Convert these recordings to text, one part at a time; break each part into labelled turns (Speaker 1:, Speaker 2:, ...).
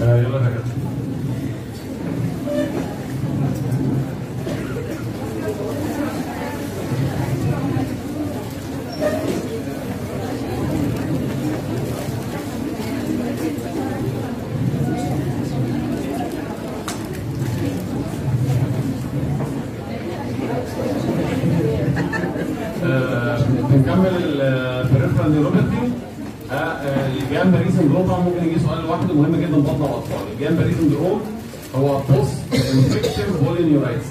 Speaker 1: آه، يلا يا كابتن آه، بنكمل البريفرال نيوروباثي الجام ريزن دروم طبعا ممكن يجي سؤال لوحده مهم جدا بطن الاطفال الجام ريزن دروم هو بوست انفكشن بولينيورايتس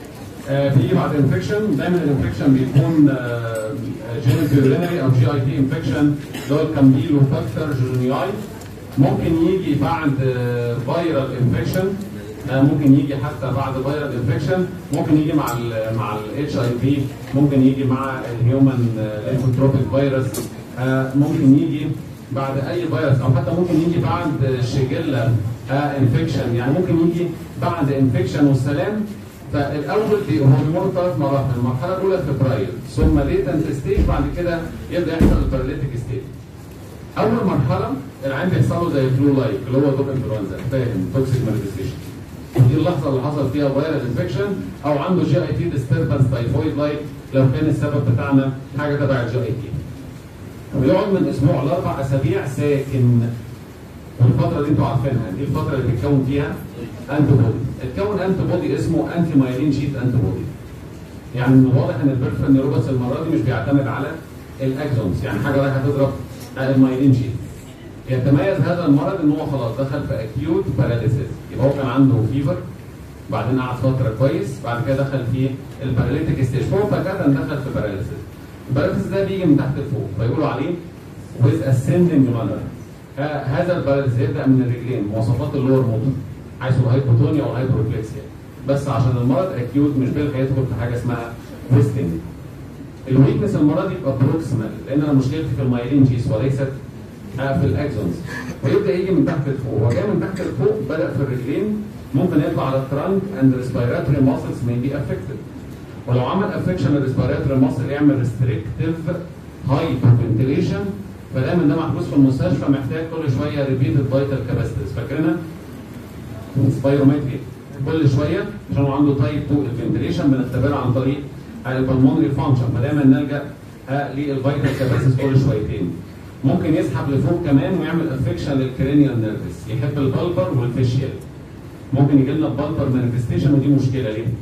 Speaker 1: بيجي بعد انفكشن دايما الانفكشن بيكون جينيت يورينري او جي اي تي انفكشن اللي هو الكامبيل وفاكتور جونياي ممكن يجي بعد فيرال انفكشن ممكن يجي حتى بعد فيرال انفكشن ممكن يجي مع ال مع الاتش اي في ممكن يجي مع الهيومن ليمفوتروبيك فيروس ممكن يجي بعد اي فيروس او حتى ممكن يجي بعد شيجيلا انفكشن يعني ممكن يجي بعد انفكشن والسلام فالاول بي- هو بيمر ثلاث مراحل المرحله الاولى فبراير ثم ليتنت ستيج بعد كده يبدا يحصل الباراليتيك ستيج اول مرحله العين بيحصل له زي فلو لايك اللي هو دوب انفلونزا فاهم توكسيك مانيفستيشن دي اللحظه اللي حصل فيها فيرال انفكشن او عنده جي اي تي ديستربنس تايفويد لايك لو كان السبب بتاعنا حاجه تبع الجي اي تي ويقعد من اسبوع لاربع اسابيع ساكن والفتره دي انتوا عارفينها دي الفتره اللي بيتكون فيها انتي بودي اتكون انتي بودي اسمه انتي مايلين شيت انتي بودي يعني من الواضح ان البرفر نيوروباث المره دي مش بيعتمد على الاكزونز يعني حاجه رايحه تضرب المايلين شيت يتميز هذا المرض ان هو خلاص دخل في اكيوت باراليسيس يبقى هو كان عنده فيفر بعدين قعد فتره كويس بعد كده دخل في الباراليتيك ستيج هو فجاه دخل في باراليسيس الباراليسيس ده بيجي من تحت لفوق فيقولوا عليه with ascending manner ه- هذا الباراليسيس يبدا من الرجلين مواصفات اللور موتور حيث الهايبوتونيا والهايبروفلكسيا بس عشان المرض اكيوت مش بيلحق يدخل في حاجه اسمها ويستنج الويكنس المرض يبقى بروكسيمال لان انا مشكلتي في المايلين جيس وليست آه، في الاكزونز ويبدا يجي من تحت لفوق هو جاي من تحت لفوق بدا في الرجلين ممكن يطلع على الترانك اند ريسبيراتوري ماسلز may be affected ولو عمل افكشن الريسبيراتوري ماسل يعمل ريستريكتيف هايبوفنتيليشن فدايما ده محبوس في المستشفى محتاج كل شويه ريبيتد فايتال كاباسيتيز فاكرينها؟ سبايرومتري كل شويه عشان هو عنده تايب 2 الفنتيليشن بنختبرها عن طريق البلمونري فانكشن فدايما نلجا آه، للفايتال كاباسيتيز كل شويتين ممكن يسحب لفوق كمان ويعمل افكشن للكرينيال نيرفس يحب البلبر والفيشيال ممكن يجي لنا بلبر مانيفستيشن ودي مشكله ليه؟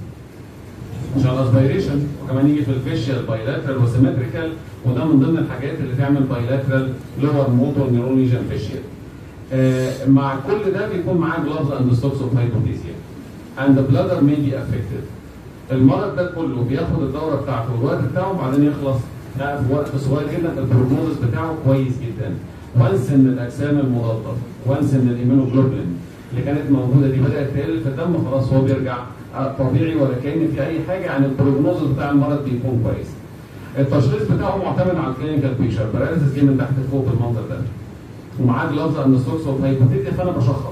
Speaker 1: عشان الاسبيريشن وكمان يجي في الفيشيال بايلاترال وسيمتريكال وده من ضمن الحاجات اللي تعمل بايلاترال لور موتور نيوروليجن فيشيال آه، مع كل ده بيكون معاه جلافز اند ستوكس اوف هايبوتيزيا اند بلادر may be affected المرض ده كله بياخد الدوره بتاعته والوقت بتاعه وبعدين يخلص لا في وقت صغير جدا البروجنوزس بتاعه كويس جدا وانس ان الاجسام المضاده وانس ان الايمينوجلوبولين اللي كانت موجوده دي بدات تقل في الدم خلاص هو بيرجع آه، طبيعي ولا كان في اي حاجه يعني البروجنوزس بتاع المرض بيكون كويس التشخيص بتاعه معتمد على الكلينيكال بيكشر باراليسيس جه من تحت لفوق بالمنظر ده ومعاه جلافز اند ستوكس اوف هايبوتيزيا فانا بشخص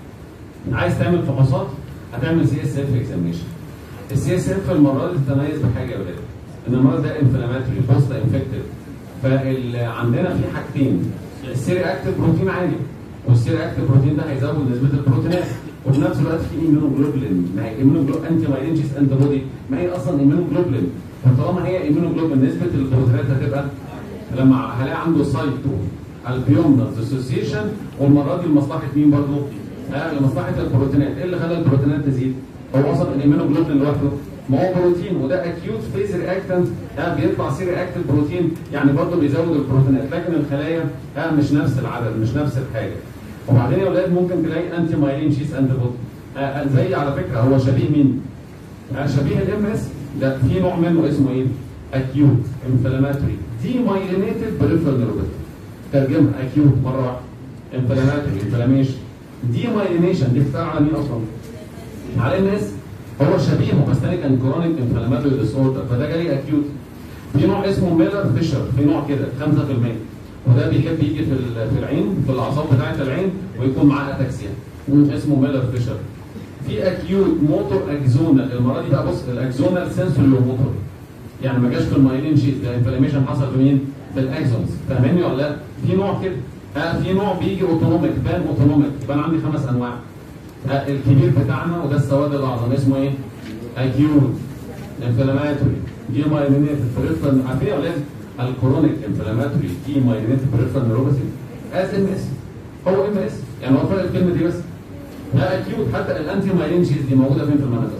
Speaker 1: عايز تعمل فحوصات هتعمل سي اس اف اكزاميشن السي اس اف المره دي تتميز بحاجه يا ولاد ان المرض ده انفلاماتوري بوست انفكتيف فعندنا في حاجتين السيري اكتيف بروتين عالي والسيري اكتيف بروتين ده هيزود نسبه البروتينات وفي نفس الوقت في ايميونوجلوبولين ما هي ايميونوجلوبولين انتي مايلينجيس انتي بودي ما هي اصلا ايميونوجلوبولين فطالما هي ايميونوجلوبولين نسبه البروتينات هتبقى لما هلاقي عنده سايتو البيومنز اسوسيشن والمره دي لمصلحه مين برضه؟ آه لمصلحه البروتينات، ايه اللي خلى البروتينات تزيد؟ هو اصلا الايمينوجلوبولين لوحده ما هو بروتين وده اكيوت فيز رياكتنت آه بيطلع سي رياكتيف بروتين يعني برضه بيزود البروتينات لكن الخلايا آه مش نفس العدد مش نفس الحاجه. وبعدين يا اولاد ممكن تلاقي انتي مايلين شيس انتي بودي آه زي على فكره هو شبيه مين؟ آه شبيه الام اس ده في نوع منه اسمه ايه؟ اكيوت انفلاماتوري دي مايلينيتد بريفرال نيوروباثي ترجمها اكيوت مره واحده انفلاماتوري انفلاميشن دي مايلينيشن دي بتاع على مين اصلا؟ على الناس هو شبيهه بس تاني كان كرونيك انفلاماتوري ديس اوردر فده جالي اكيوت في نوع اسمه ميلر فيشر في نوع كده 5% وده بيحب يجي في ال- في العين في الاعصاب بتاعه العين ويكون معاه اتاكسيا اسمه ميلر فيشر في اكيوت موتور اكزونال المره دي بقى بص الاكزونال سنسوري موتور يعني ما جاش في المايلين شيت ده انفلاميشن حصل في مين؟ في الاكزونز فاهماني ولا لا؟ في نوع كده آه في نوع بيجي اوتونوميك بان اوتونوميك يبقى انا عندي خمس انواع آه الكبير بتاعنا وده السواد الاعظم اسمه ايه؟ اكيوت انفلاماتوري دي مايلينيت بريفرال عارفين يا اولاد الكرونيك انفلاماتوري دي مايلينيت بريفرال نيوروباثي اس ام اس هو ام اس يعني هو فرق الكلمه دي بس لا اكيوت حتى الانتي مايلين شيز دي موجوده فين في المناطق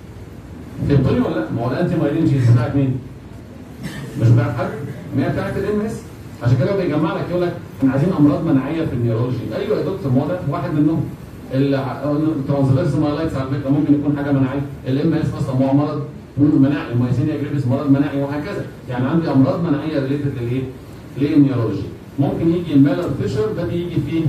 Speaker 1: فهمتوني ولا لا؟ ما هو الانتي مايلين شيز بتاعت مين؟ مش بتاعت حاجه؟ ما هي بتاعت الام اس عشان كده هو بيجمع لك يقول لك احنا عايزين امراض مناعيه في النيورولوجي ايوه يا دكتور ما هو ده واحد منهم الترانسفيرس مايلايتس على فكره ممكن يكون حاجه مناعيه الام اس اصلا هو مرض مناعي المايسينيا جريفيس مرض مناعي وهكذا يعني عندي امراض مناعيه ريليتد للايه؟ للنيورولوجي ممكن يجي ميلر فيشر ده بيجي فيه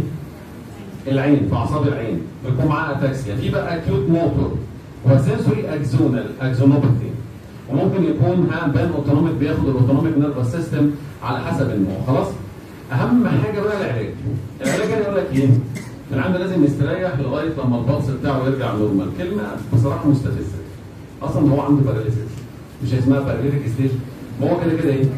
Speaker 1: العين في اعصاب العين بيكون معاه اتاكسيا في بقى اكيوت موتور وسنسوري اكزونال اكزونوباثي وممكن يكون ها بان اوتونوميك بياخد الاوتونوميك نيرفس سيستم على حسب النوع خلاص اهم حاجه بقى العلاج العلاج انا يقول لك ايه من عنده لازم يستريح لغايه لما البلس بتاعه يرجع نورمال كلمه بصراحه مستفزه اصلا هو عنده باراليسيس مش اسمها باراليتيك ستيج ما هو كده كده ايه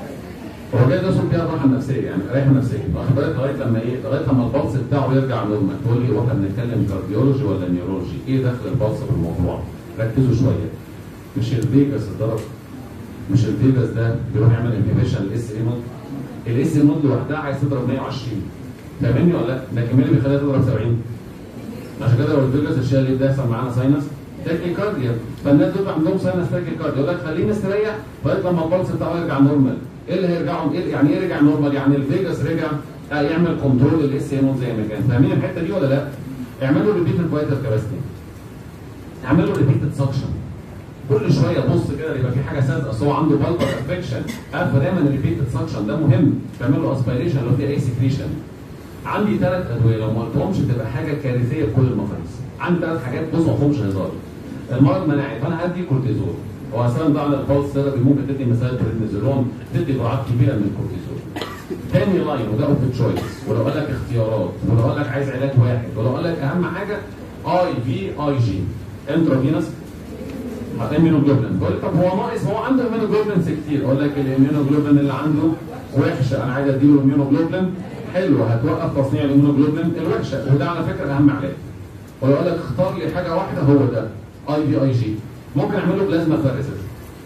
Speaker 1: هو جاي يوصل فيها الراحه النفسيه يعني الريحه النفسيه واخد بالك لغايه لما ايه لغايه لما البلس بتاعه يرجع نورمال تقول لي هو احنا بنتكلم كارديولوجي ولا نيورولوجي ايه دخل البلس في الموضوع ركزوا شويه مش الفيجاس الضرب مش الفيجاس ده بيروح يعمل انهبيشن الاس اي نود الاس اي نود لوحدها عايز تضرب 120 فاهمني ولا لا؟ لكن مين اللي بيخليها تضرب 70 عشان كده لو الفيجاس الشيء اللي بيحصل معانا ساينس تاكي كارديا فالناس دول عندهم ساينس تاكي كارديا يقول لك خليني استريح لغايه لما البلس بتاعه يرجع نورمال ايه اللي هيرجعهم إيه يعني ايه رجع نورمال يعني الفيجاس رجع آه يعمل كنترول للاس اي نود زي ما كان فاهمين الحته دي ولا لا؟ اعملوا ريبيت الفايتال كاباسيتي اعملوا ريبيتد سكشن كل شويه بص كده يبقى في حاجه سادة اصل هو عنده بالبر افكشن عارف دايما الريبيتد سكشن ده مهم تعمل له اسبيريشن لو في اي سكريشن عندي ثلاث ادويه لو ما قلتهمش تبقى حاجه كارثيه بكل المقاييس عندي ثلاث حاجات بص ما فيهمش هزار المرض مناعي فانا هدي كورتيزون هو اصلا ده على البولس ثيرابي ممكن تدي مثال بريدنيزولون تدي جرعات كبيره من الكورتيزون تاني لاين وده اوف تشويس ولو قال لك اختيارات ولو قال لك عايز علاج واحد ولو قال لك اهم حاجه اي في اي جي انترافينوس اميونوجلوبولين تقول لي طب هو ناقص هو عنده اميونوجلوبولينز كتير اقول لك الاميونوجلوبولين اللي عنده وحشه انا عايز اديله اميونوجلوبولين حلو هتوقف تصنيع الاميونوجلوبولين الوحشه وده على فكره اهم علاج ولو قال لك اختار لي حاجه واحده هو ده اي في اي جي ممكن اعمل له بلازما فارسز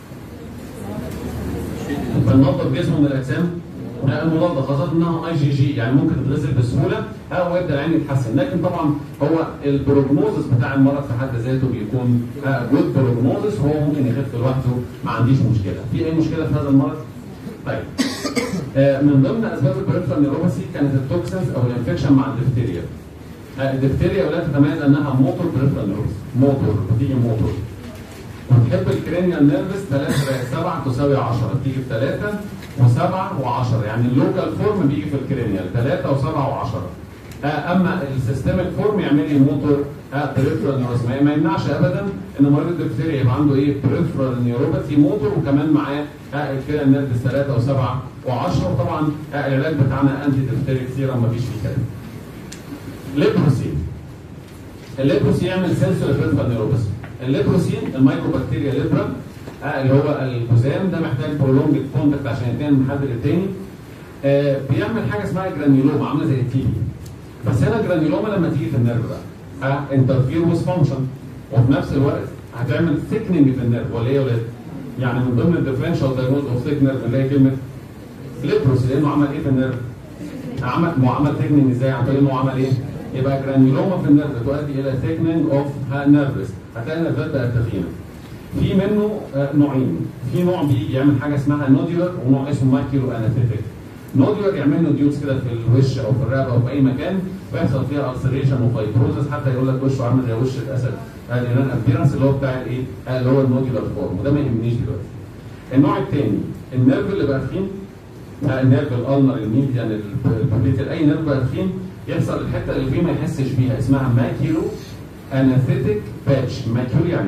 Speaker 1: فننظف جسمه من الاجسام المضادة خاصة انها اي جي جي يعني ممكن تتغسل بسهولة او يبدا العين يتحسن لكن طبعا هو البروجنوزس بتاع المرض في حد ذاته بيكون جود بروجنوزس وهو ممكن يخف لوحده ما عنديش مشكلة في اي مشكلة في هذا المرض؟ طيب من ضمن اسباب البريفرال نيوروباثي كانت التوكسنز او الانفكشن مع الدفتيريا الدفتيريا ولا تتميز انها موتور بريفرال نيوروباثي موتور بتيجي موتور وتحب الكرينيال نيرفس 3 7 تساوي 10 بتيجي في 3 و7 و10 يعني اللوكال فورم بيجي في الكرينيال 3 و7 و10 اما السيستميك فورم يعمل لي موتور بريفرال نيوروباثي ما يمنعش ابدا ان مريض الدفتيريا يبقى عنده ايه بريفرال نيوروباثي موتور وكمان معاه الكرينيال نيرفس 3 و7 و10 وطبعا العلاج بتاعنا انتي دفتيريك سيرم ما فيش فيه كلام ليبروسي الليبروسي يعمل سنسور بريفرال نيوروباثي الليبروسين المايكروبكتيريا ليبرا آه اللي هو الجزام ده محتاج برولونج كونتاكت عشان يتنقل من حد للتاني آه بيعمل حاجه اسمها جرانيولوما عامله زي التي بي بس هنا الجرانيولوما لما تيجي في النيرف بقى آه انترفير ويز فانكشن وفي نفس الوقت هتعمل ثيكننج في النيرف ولا ايه يا ولاد؟ يعني من ضمن الديفرنشال دايجنوز اوف ثيك نيرف اللي هي كلمه ليبروسي لانه عمل ايه في النيرف؟ عمل ما هو عمل ثيكننج ازاي؟ عن طريق انه عمل ايه؟ يبقى جرانيولوما في النيرف تؤدي الى ثيكننج اوف نيرفس هتلاقي النيرفات بقت تخينه في منه نوعين في نوع بيجي يعمل حاجه اسمها نوديولر ونوع اسمه ماكيلو اناثيتيك نوديولر يعمل له ديوز كده في الوش او في الرقبه او في اي مكان ويحصل فيها السريشن وفايبروزس حتى يقول لك وشه عامل زي وش الاسد اليونان ابيرنس اللي هو بتاع الايه اللي هو النوديولر فورم وده ما يهمنيش دلوقتي النوع الثاني النيرف اللي بقى تخين النيرف الالنر الميديان البابيتال اي نيرف بقى تخين يحصل الحته اللي فيه ما يحسش بيها اسمها ماكيلو اناثيتيك باتش ماكيول يعني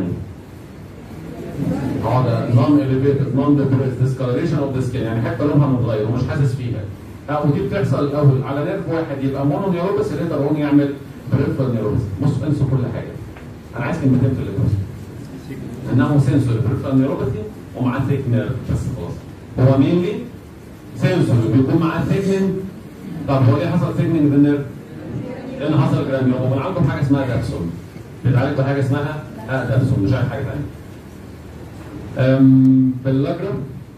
Speaker 1: اه ده نون اليفيتد نون ديبريس ديسكالريشن اوف ذا سكين يعني حتى لونها متغير ومش حاسس فيها اه ودي بتحصل الاول على نيرف واحد يبقى مونو نيوروباث اللي يقدر هون يعمل بريفرال نيوروباث بصوا انسوا كل حاجه انا عايز كلمتين في الليبروس انه سنسور بريفرال نيوروباثي ومعاه ثيك نيرف بس خلاص هو مينلي سنسور بيكون معاه ثيكنين طب هو ليه حصل ثيكنينج في النيرف؟ لان حصل جرانيوم وكان عندهم حاجه اسمها دابسون بيتعالج بحاجه اسمها اه دابسون مش عارف حاجه ثانيه باللاجرام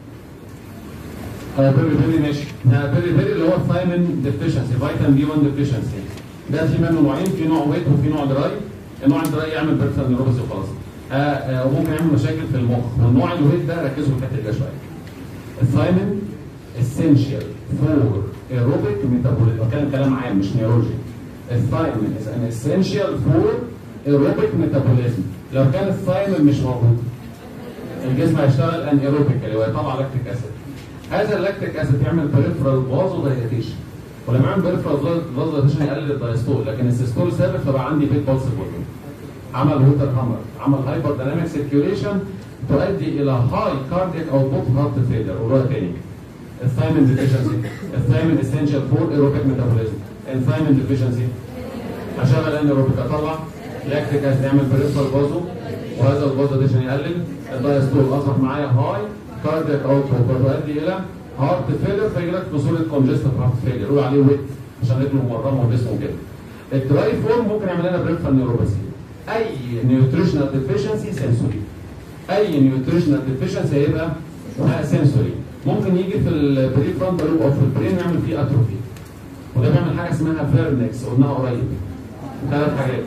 Speaker 1: اه بيري بيري ماشي آه، بيري بيري اللي هو الثايمين ديفيشنسي فيتامين بي 1 ديفيشنسي ده في منه نوعين في نوع ويت وفي نوع دراي النوع الدراي يعمل بيرسونال نيوروباثي وخلاص آه، آه، وممكن يعمل مشاكل في المخ والنوع الويت ده ركزوا في الحته دي شويه الثايمين essential for aerobic metabolism بتكلم كلام عام مش نيورولوجي الثايمين is an essential for aerobic metabolism لو كان الثايمين مش موجود الجسم هيشتغل ان ايروبيكالي ويطلع لاكتيك اسيد هذا اللاكتيك اسيد يعمل بريفرال فازو دايليتيشن ولما يعمل بريفرال فازو دايليتيشن يقلل الدايستول لكن السيستول ثابت فبقى عندي بيت بالس فوليوم عمل ووتر هامر عمل هايبر دايناميك سيركيوليشن تؤدي الى هاي كاردياك اوتبوت هارت فيلر وراها تاني الثايمين ديفيشنسي الثايمين اسينشال فور ايروبيك ميتابوليزم الثايمين ديفيشنسي اشغل ان ايروبيك اطلع لاكتيك اسيد يعمل بريفرال فازو وهذا الفازو ديشن يقلل الدايستول اصبح معايا هاي كاردياك اوتبوت وتؤدي الى هارت فيلر فيجي لك في صوره كونجستيف هارت فيلر يقول عليه ويت عشان رجله مورمه وجسمه كده الدراي فورم ممكن يعمل لنا بريفرال نيوروباثي اي نيوتريشنال ديفيشنسي سنسوري اي نيوتريشنال ديفيشنسي هيبقى سنسوري ممكن يجي في البري فرونتال لوب او في البرين يعمل فيه اتروفي وده بيعمل حاجه اسمها فيرنكس قلناها قريب ثلاث حاجات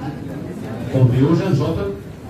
Speaker 1: كونفيوجن شاطر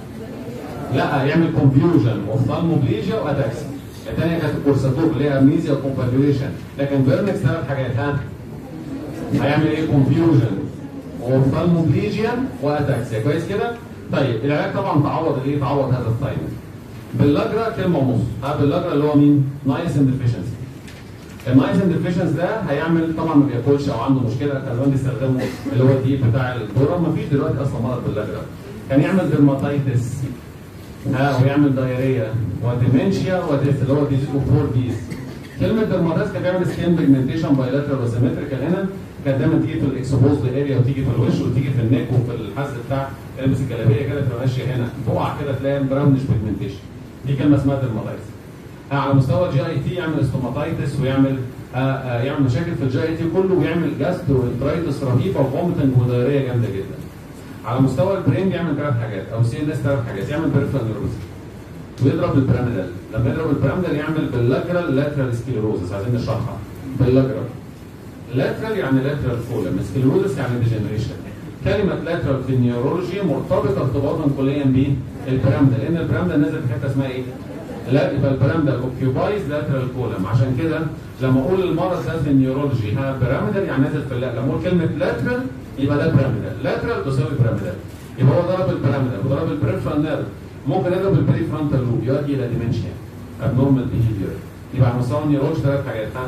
Speaker 1: لا يعمل كونفيوجن اوفثالموبليجيا واتاكسي الثانيه كانت كورساتوب اللي هي امنيزيا وكونفابيوليشن لكن فيرنكس ثلاث حاجات ها هيعمل ايه كونفيوجن اوفثالموبليجيا واتاكسيا كويس كده طيب العلاج طبعا تعوض الايه تعوض هذا الثايمين باللاجرا كلمه ونص ها باللاجرا اللي هو مين نايسن ديفيشنسي النايسن ديفيشنس ده هيعمل طبعا ما بياكلش او عنده مشكله كان زمان بيستخدموا اللي هو الدقيق بتاع الذره ما فيش دلوقتي اصلا مرض باللاجرا كان يعمل ديرماتايتس ها ويعمل دايريا وديمنشيا وديس اللي هو ديزيز اوف فور ديز كلمه ديرماتايتس كان بيعمل سكين بيجمنتيشن بايلاترال وسيمتريكال هنا كانت دايما تيجي في الاكسبوزد اريا وتيجي في الوش وتيجي في النك وفي الحز بتاع البس الجلابيه كده تبقى ماشيه هنا تقع كده تلاقي براونش بيجمنتيشن دي كلمه اسمها ديرماتايتس على مستوى الجي اي تي يعمل استوماتايتس ويعمل آآ آآ يعمل مشاكل في الجي اي تي كله ويعمل جاستروانترايتس رهيبه وفومتنج ودايريه جامده جدا. على مستوى البرين بيعمل ثلاث حاجات او سي ان اس ثلاث حاجات يعمل بريفرال نيوروباثي ويضرب البيراميدال لما يضرب البيراميدال يعمل باللاترال لاترال سكليروزس عايزين نشرحها باللاترال لاترال يعني لاترال كولم سكليروزس يعني ديجنريشن كلمة لاترال في النيورولوجي مرتبطة ارتباطا كليا بالبيراميدال لأن البيراميدال نزل في حتة اسمها إيه؟ لا يبقى البيراميدال اوكيوبايز لاترال كولم عشان كده لما اقول المرض ده في النيورولوجي ها بيراميدال يعني نازل في اللات لما اقول كلمه لاترال يبقى ده بيراميدال لاترال تساوي بيراميدال يبقى هو ضرب البيراميدال وضرب البريفرال نيرف ممكن يضرب البري فرونتال لوب يؤدي الى ديمنشيا ابنورمال بيهيفير يبقى على مستوى النيورولوجي ثلاث حاجات ها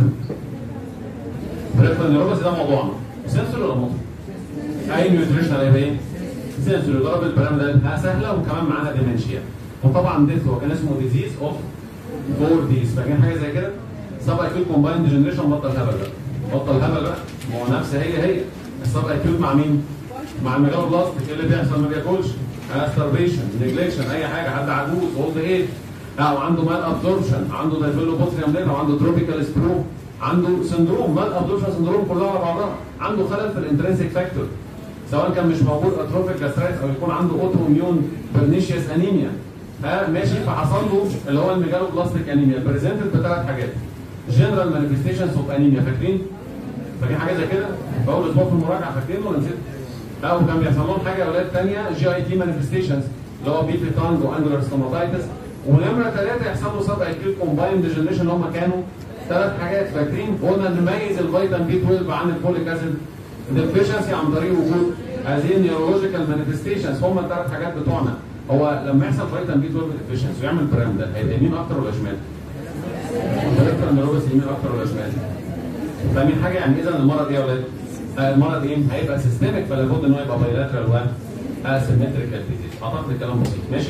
Speaker 1: بريفرال نيوروباثي ده موضوعنا سنسور ولا مطلق؟ اي نيوتريشنال هيبقى ايه؟ سنسور ضرب البيراميدال ها سهله وكمان معانا ديمنشيا وطبعا ديث هو كان اسمه ديزيز اوف فور ديز فاكرين حاجه زي كده؟ سب اكيوت كومبايند جنريشن بطل هبل بقى بطل هبل بقى ما هو نفس هي هي السب اكيوت مع مين؟ مع الميجالو بلاستيك ايه اللي بيحصل ما بياكلش ستارفيشن نيجليكشن اي حاجه حد عجوز اولد ايج او عنده مال ابزوربشن عنده دايفيلو بوتريوم ليت او عنده تروبيكال سبرو عنده سندروم مال ابزوربشن سندروم كلها على بعضها عنده خلل في الانترنسيك فاكتور سواء كان مش موجود اتروفيك جاسترايتس او يكون عنده اوتو اميون برنيشيوس انيميا ها ماشي فحصل له اللي هو الميجالو بلاستيك انيميا بريزنتد بثلاث حاجات جنرال مانيفستيشنز اوف انيميا فاكرين؟ فاكرين حاجه زي كده؟ في اول اسبوع في المراجعه فاكرين ولا نسيت؟ لا وكان بيحصل لهم حاجه يا اولاد ثانيه جي اي تي مانيفستيشنز اللي هو بيبي تانج وانجولار ستوماتايتس ونمره ثلاثه يحصل له سب اكيوت كومبايند ديجنريشن اللي هم كانوا ثلاث حاجات فاكرين قلنا نميز الفيتامين بي 12 عن الفوليك اسيد ديفيشنسي عن طريق وجود هذه النيورولوجيكال مانيفستيشنز هم الثلاث حاجات بتوعنا هو لما يحصل فيتامين بي 12 ديفيشنسي ويعمل برام هيبقى يمين اكتر ولا شمال؟ الكترون نيوروباثي يمين اكتر ولا شمال؟ فاهمين حاجه يعني اذا المرض ايه يا ولاد؟ آه المرض ايه؟ هيبقى سيستميك فلا بد ان هو يبقى بايلاترال و اسيمتريكال ديزيز اعتقد الكلام بسيط ماشي؟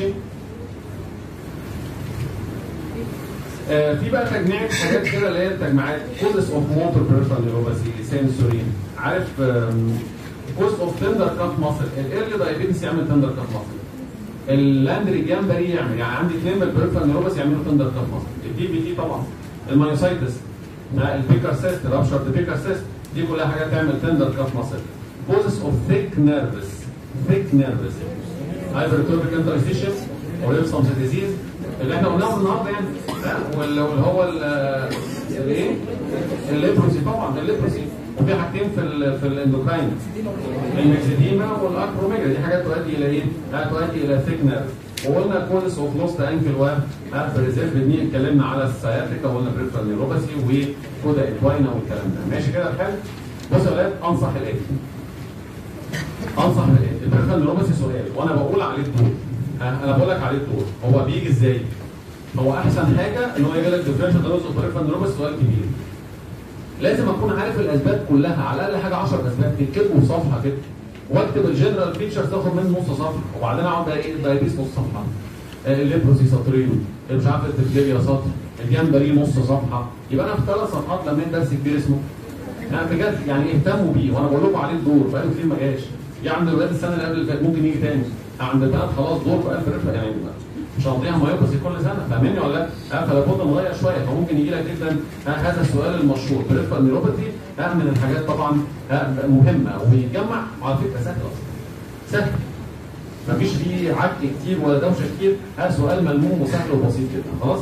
Speaker 1: آه في بقى تجميعة حاجات كده اللي هي التجميعات كوزس اوف موتور بيرسونال نيوروباثي سنسوري عارف كوز اوف تندر كاف ماسل الايرلي دايابيتس يعمل تندر كاف ماسل اللاندري جامبري يعمل يعني عندي اثنين من البريفرال نيوروباثي يعملوا تندر كاف ماسل الدي بي تي طبعا المايوسايتس البيكر سيست رابشر بيكر سيست دي كلها حاجات تعمل تندر كاف ماسل كوزس اوف ثيك نيرفس ثيك نيرفس هايبرتروفيك انترستيشن وريبسون ديزيز اللي احنا قلناه النهارده يعني واللي هو الايه؟ الليبروسي طبعا الليبروسي وفي حاجتين في ال في الاندوكراين الميكسيديما والاكروميجا دي حاجات تؤدي الى ايه؟ تؤدي الى ثيك نيرف وقلنا كولس اوف لوست انكل و بريزيرف دي اتكلمنا على السياتيكا وقلنا بريفرال نيوروباثي وكودا اكواينا والكلام ده ماشي كده الحال بصوا يا ولاد انصح الاتي انصح الاتي البريفرال نيوروباثي سؤال وانا بقول عليه الدور انا بقول لك عليه الدور هو بيجي ازاي؟ هو احسن حاجه ان هو يجي لك ديفرنشال دايجنوز اوف بريفرال نيوروباثي سؤال كبير لازم اكون عارف الاسباب كلها على الاقل حاجه 10 اسباب تكتبوا في صفحه كده واكتب الجنرال فيتشرز تاخد منه نص صفحه وبعدين اقعد بقى ايه الدايبيس نص صفحه الليبروسي سطرين مش عارف التفليبيا سطر الجمبري نص صفحه يبقى انا في ثلاث صفحات لميت درس كبير اسمه انا بجد يعني اهتموا بيه وانا بقول لكم عليه الدور بقاله كتير ما جاش يا عند الولاد السنه اللي قبل اللي فاتت ممكن يجي تاني عند البنات خلاص دور بقى الفرقه يعني مش هنضيع مايوباسي كل سنه فاهمني ولا لا؟ فلا بد نغير شويه فممكن يجي لك جدا هذا السؤال المشهور بريفرال نيوروباثي من الحاجات طبعا مهمه وبيتجمع على فكره سهل اصلا سهل مفيش فيه عك كتير ولا دوشه كتير هذا سؤال ملموم وسهل وبسيط جدا خلاص؟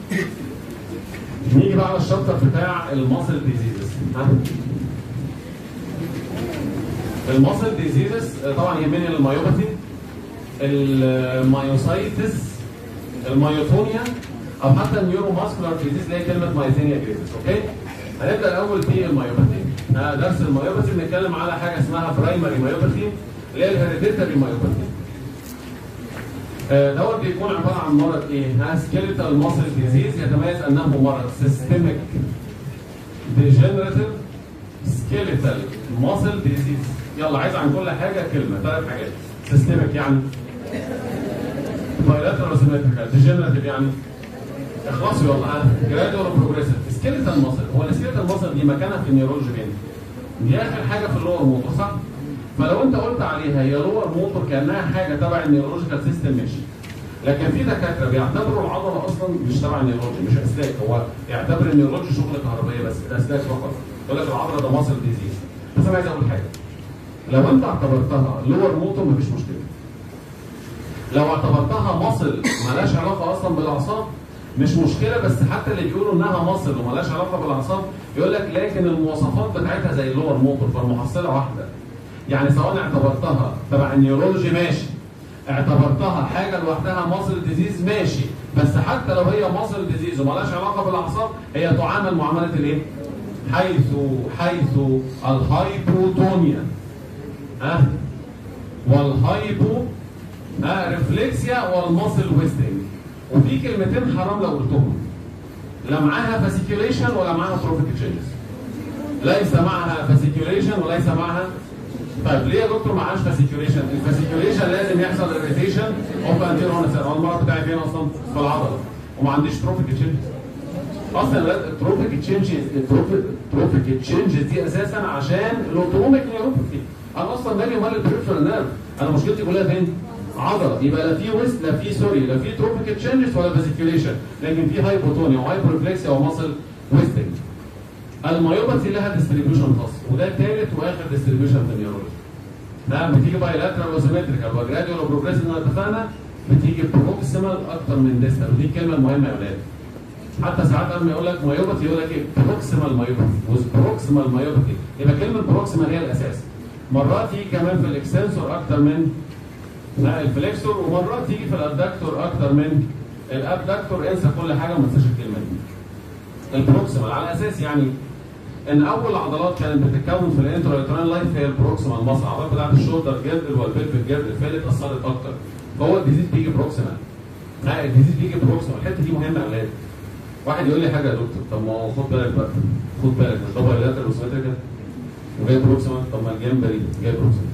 Speaker 1: نيجي بقى على الشابتر بتاع الماسل ديزيزز الماسل ديزيزز طبعا يهمني المايوباثي المايوسايتس المايوتونيا او حتى النيورو ماسكولار ديزيز اللي هي كلمه مايثينيا جريفيس اوكي هنبدا الاول بالمايوباثي درس المايوباثي بنتكلم على حاجه اسمها برايمري مايوباثي اللي هي الهيريديتري مايوباثي دوت بيكون عباره عن مرض ايه؟ سكيليتال ماسل ديزيز يتميز انه مرض سيستميك ديجنريتيف سكيليتال ماسل ديزيز يلا عايز عن كل حاجه كلمه ثلاث حاجات سيستميك يعني بايلاترال سيمتريكال ديجنريتيف يعني اخلصوا يلا جرادوال بروجريسيف سكيليتال ماسل هو السكيليتال ماسل دي مكانها في النيورولوجي فين؟ دي اخر حاجه في اللور موتور صح؟ فلو انت قلت عليها هي لور موتور كانها حاجه تبع النيورولوجيكال سيستم ماشي لكن في دكاتره بيعتبروا العضله اصلا مش تبع النيورولوجي مش اسلاك هو يعتبر النيورولوجي شغل كهربائيه بس الاسلاك فقط يقول لك العضله ده ماسل ديزيز بس انا عايز اقول حاجه لو انت اعتبرتها لور موتور مفيش مشكله لو اعتبرتها مصل مالهاش علاقه اصلا بالاعصاب مش مشكله بس حتى اللي بيقولوا انها مصل ومالهاش علاقه بالاعصاب يقول لك لكن المواصفات بتاعتها زي اللور موتور فالمحصله واحده يعني سواء اعتبرتها تبع النيورولوجي ماشي اعتبرتها حاجه لوحدها مصل ديزيز ماشي بس حتى لو هي مصل ديزيز ومالهاش علاقه بالاعصاب هي تعامل معامله الايه؟ حيث حيث الهايبوتونيا ها أه؟ والهايبو ها ريفلكسيا والماسل ويستنج وفي كلمتين حرام لو قلتهم لا معاها فاسيكيوليشن ولا معاها تروفيك تشينجز ليس معها فاسيكيوليشن وليس معها طيب ليه يا دكتور معهاش فاسيكيوليشن؟ الفاسيكيوليشن لازم يحصل اريتيشن اوف انتيرو هو المرض بتاعي فين اصلا؟ في العضله وما عنديش تروفيك تشينجز اصلا التروفيك تشينجز التروفيك تشينجز دي اساسا عشان الاوتوميك نيوروباثي انا اصلا مالي ومال البريفرال نيرف انا مشكلتي كلها فين؟ عضله يبقى لا في ويست لا في سوري لا في تروفيك تشينجز ولا فاسيكيوليشن لكن في هايبوتونيا وهايبورفلكسيا وماسل ويستنج المايوباثي لها ديستريبيوشن خاص وده ثالث واخر ديستريبيوشن في النيورولوجي نعم بتيجي بايلاترال وسيمتريكال وجراديوال وبروجريسيف زي ما اتفقنا بتيجي بروكسيمال اكتر من ديستال ودي الكلمه المهمه يا ولاد حتى ساعات لما يقول لك مايوباثي يقول لك ايه بروكسيمال مايوباثي بروكسيمال مايوباثي يبقى كلمه بروكسيمال هي الاساس مرات يجي كمان في الاكستنسور اكتر من لا الفليكسور ومرات تيجي في الادكتور اكتر من الابدكتور انسى كل حاجه وما تنساش الكلمه دي البروكسيمال على اساس يعني ان اول عضلات كانت بتتكون في الانترا لايف هي البروكسيمال مصر العضلات بتاعت الشولدر جيردل والبلفيك جيردل فهي اللي اتاثرت اكتر فهو الديزيز بيجي بروكسيمال لا الديزيز بيجي بروكسيمال الحته دي مهمه يا اولاد واحد يقول لي حاجه يا دكتور طب ما هو خد بالك بقى خد بالك مش ده بايلاترال وسيمتريكال وجاي بروكسيمال طب ما الجمبري جاي بروكسيمال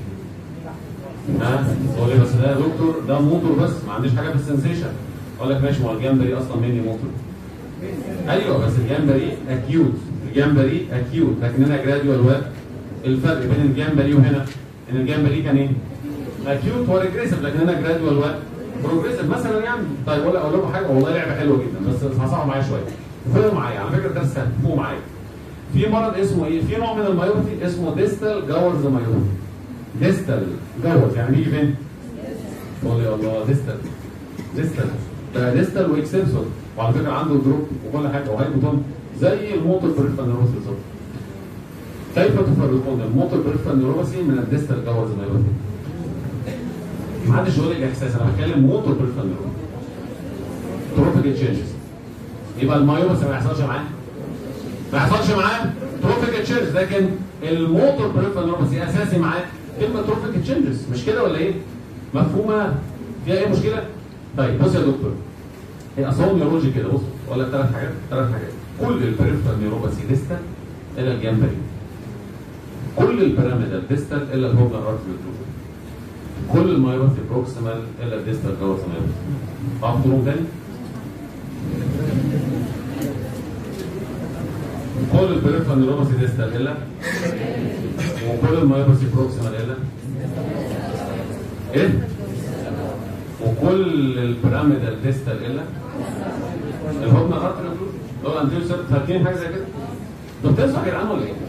Speaker 1: ها تقول لي بس ده يا دكتور ده موتور بس ما عنديش حاجه في السنسيشن اقول لك ماشي ما هو الجمبري اصلا مني موتور ايوه بس الجمبري اكيوت الجمبري اكيوت لكن هنا جراديوال و الفرق بين الجمبري وهنا ان الجمبري كان ايه؟ اكيوت وريجريسيف لكن هنا جراديوال و بروجريسيف مثلا يعني طيب اقول اقول لكم حاجه والله لعبه حلوه جدا بس هصعب معايا شويه فوقوا معايا على فكره الدرس سهل فوقوا معايا في مرض اسمه ايه؟ في نوع من المايوباثي اسمه ديستال جاورز مايوباثي ديستال جاورز يعني بيجي فين؟ قول يا الله ديستال ديستال ده ديستال واكسنسور وعلى فكره عنده دروب وكل حاجه وهايبوتون زي الموتور بريفرال نيروس بالظبط كيف تفرقون الموتور بريفرال نيوروباثي من الديستال جاورز مايوباثي؟ ما حدش يقول لي احساس انا بتكلم موتور بريفرال نيوروباثي تروفيك تشينجز يبقى المايوباثي ما يحصلش معاه ما يحصلش معاه تروفيك تشينجز لكن الموتور بريفرال نيوروباثي اساسي معاه كلمه تروفيك تشينجز مش كده ولا ايه؟ مفهومه؟ فيها اي مشكله؟ طيب بص يا دكتور هي اصلا نيورولوجي كده بص ولا ثلاث حاجات ثلاث حاجات كل البريفرال نيوروباثي ديستال الى الجنبري كل البيراميدال ديستال الا الهوبلر ارتري كل المايوباثي بروكسيمال الا الديستال جاورز مايوباثي تعرفوا تقولهم تاني؟ كل البريفرال نيوروباثي ديستال الا وكل المايوباثي بروكسيمال الا ايه؟ وكل البيراميدال ديستال الا الهوبنا ارتري دول انتيو فاكرين حاجه زي كده؟ انتوا بتنسوا يا جدعان ولا ايه؟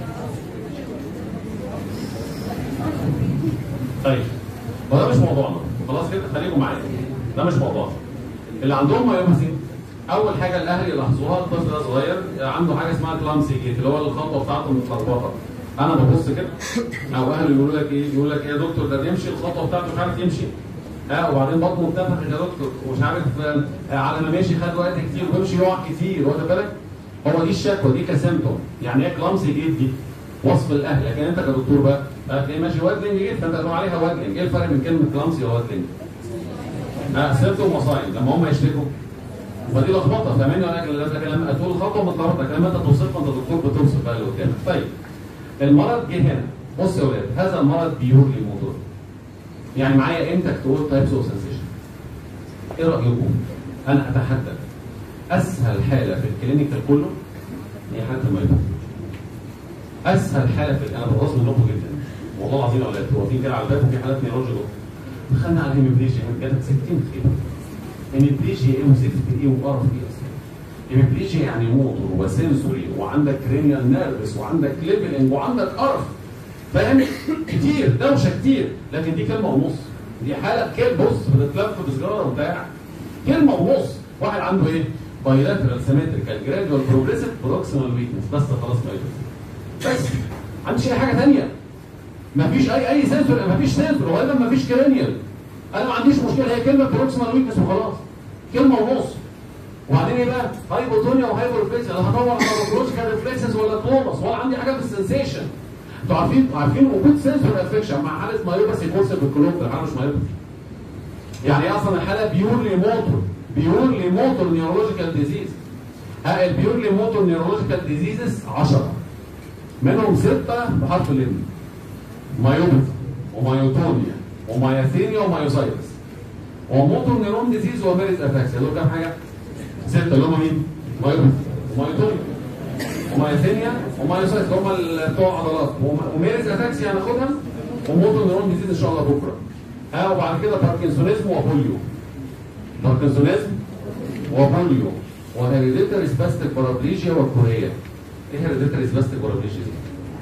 Speaker 1: طيب ما ده مش موضوعنا خلاص كده خليكم معايا ده مش موضوعنا اللي عندهم مايوباثي اول حاجه الاهل يلاحظوها الطفل ده صغير عنده حاجه اسمها كلامسي جيت اللي هو الخطوه بتاعته متلخبطه انا ببص كده او اهله يقولوا لك ايه يقول لك ايه يا دكتور ده بيمشي الخطوه بتاعته مش عارف يمشي اه وبعدين بطنه اتنفخ يا دكتور ومش عارف آه على ما ماشي خد وقت كتير وبيمشي يقع كتير واخد بالك هو دي الشكوى دي كسيمتوم يعني ايه كلامسي جيت دي وصف الاهل لكن انت كدكتور بقى هتلاقي ماشي وادلنج جيت فانت تقول عليها وادلنج ايه الفرق بين كلمه كلامسي ووادلنج؟ اه سيمتوم ومصايب لما هم يشتكوا ودي لخبطه فاهماني ولا لكن لما تقول الخطوه متلخبطه لكن لما انت توصفها انت دكتور بتوصف بقى اللي قدامك طيب المرض جه هنا بص يا ولاد هذا المرض بيورلي موتور يعني معايا انت تقول تايبس اوف سنسيشن ايه رايكم؟ انا اتحدى اسهل حاله في الكلينيكال كله هي حاله المايوباثي اسهل حاله في انا بغص منكم جدا والله العظيم يا اولاد هو في كده على الباب وفي حالات نيرولوجي جوه دخلنا على الهيموبليجيا جاتك 60 خير هيموبليجيا ايه وزفت ايه وقرف ايه اصلا هيموبليجيا يعني موتور وسنسوري وعندك كرينيال نيرفس وعندك ليفلنج وعندك قرف فاهم كتير دوشه كتير لكن دي كلمه ونص دي حاله كلمه بص بتتلف بسجاره وبتاع كلمه ونص واحد عنده ايه؟ بايلاترال سيمتريكال جراديوال بروجريسيف بروكسيمال ويكنس بس خلاص ما بس ما عنديش اي حاجه ثانيه ما فيش اي اي سنسور ما فيش سنسور ولا ما فيش كرينيال انا ما عنديش مشكله هي كلمه بروكسيمال ويكنس وخلاص كلمه ونص وبعدين ايه بقى هايبوتونيا وهايبورفليكس انا هدور على بروكسيمال ريفلكسز ولا توماس ولا عندي حاجه في السنسيشن انتوا عارفين عارفين وجود سنسور افكشن مع حاله مايوباثي كورس في الكلوب الحاله مش مايوباثي يعني ايه اصلا الحاله بيورلي موتور بيورلي موتور نيورولوجيكال ديزيز ها البيورلي موتور نيورولوجيكال ديزيزز 10 منهم ستة بحرف الام مايوباثي ومايوتونيا وماياثينيا ومايوسايتس وموتور نيرون ديزيز وميريز افاكسيا دول كام حاجه؟ ستة اللي هم مين؟ مايوباثي ومايوتونيا وماياثينيا ومايوسايتس هم بتوع عضلات وميريز افاكسيا هناخدها وموتور نيرون ديزيز ان شاء الله بكره ها وبعد كده باركنسونيزم وبوليو باركنسونيزم وبوليو وهيريديتري سباستيك بارابليجيا والكوريا ايه هيريديتري سباستيك بارابليجيا دي؟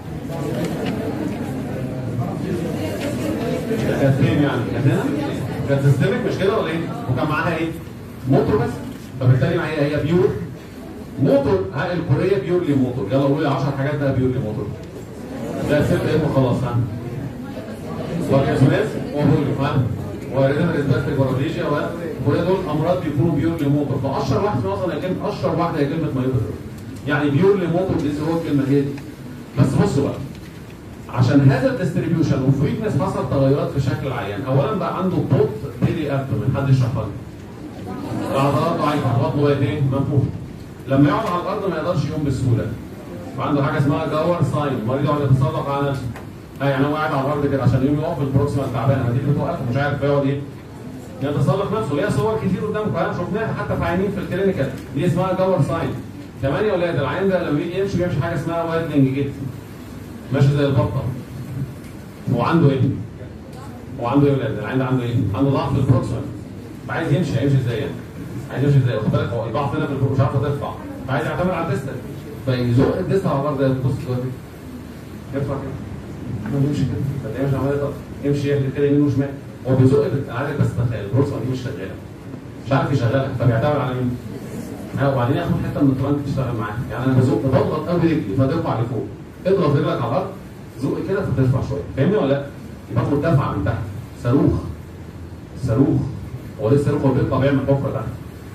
Speaker 1: كانت فين يعني؟ كانت هنا؟ كانت سيستمك مش كده ولا ايه؟ وكان معاها ايه؟ موتور بس فبالتالي معايا هي بيور موتور ها الكوريا بيورلي موتور يلا قولي 10 حاجات بقى بيورلي موتور ده ست ايه خلاص ها باركنسونيزم وبوليو ها وريدن ريسباستيك بارابليجيا وكل دول امراض بيكونوا بيورلي موتور فاشهر واحد في اصلا كلمه اشهر واحده هي كلمه مايوباثي يعني بيورلي موتور دي هو الكلمه هي دي بس بصوا بقى عشان هذا الديستريبيوشن وفي ويكنس حصل تغيرات في شكل العيان اولا بقى عنده بوت بيلي ابدومين حد يشرحها لي العضلات ضعيفه عضلاته بقت ايه منفوخه لما يقعد على الارض ما يقدرش يقوم بسهوله وعنده حاجه اسمها جاور ساين المريض يقعد يتسلق على نفسه ها يعني هو قاعد على الارض كده عشان يقوم يقف البروكسيمال تعبان لما تيجي توقفه مش عارف يقعد ايه يتسلق نفسه ليها صور كتير قدامكم ها شفناها حتى في عيانين في الكلينيكال دي اسمها جاور ساين كمان يا ولاد العين ده لما يجي يمشي بيمشي حاجه اسمها وايدنج جيت ماشي زي البطه هو عنده ايه؟ هو عنده ايه يا ولاد؟ العين ده عنده ايه؟ عنده ضعف في البروكسيمال فعايز يمشي هيمشي ازاي يعني؟ عايز يمشي ازاي؟ واخد بالك هو الضعف هنا في البروكسيمال مش عارف ترفع فعايز يعتمد على الديستال فيزق الديسك على الارض ده بص دلوقتي يرفع كده هو بيمشي كده فتلاقيه مش عمال يضغط يمشي يعمل كده يمين وشمال هو بيزق عارف بس تخيل البروسما دي مش شغاله مش عارف يشغلها فبيعتمد على مين؟ ها وبعدين ياخد حته من الترانك تشتغل معاه يعني انا بزق بضغط قوي رجلي فترفع لفوق اضغط رجلك على الارض زق كده فترفع شويه فاهمني ولا لا؟ يبقى باخد دفعه من تحت صاروخ صاروخ هو ليه الصاروخ هو بيطلع بيعمل حفره تحت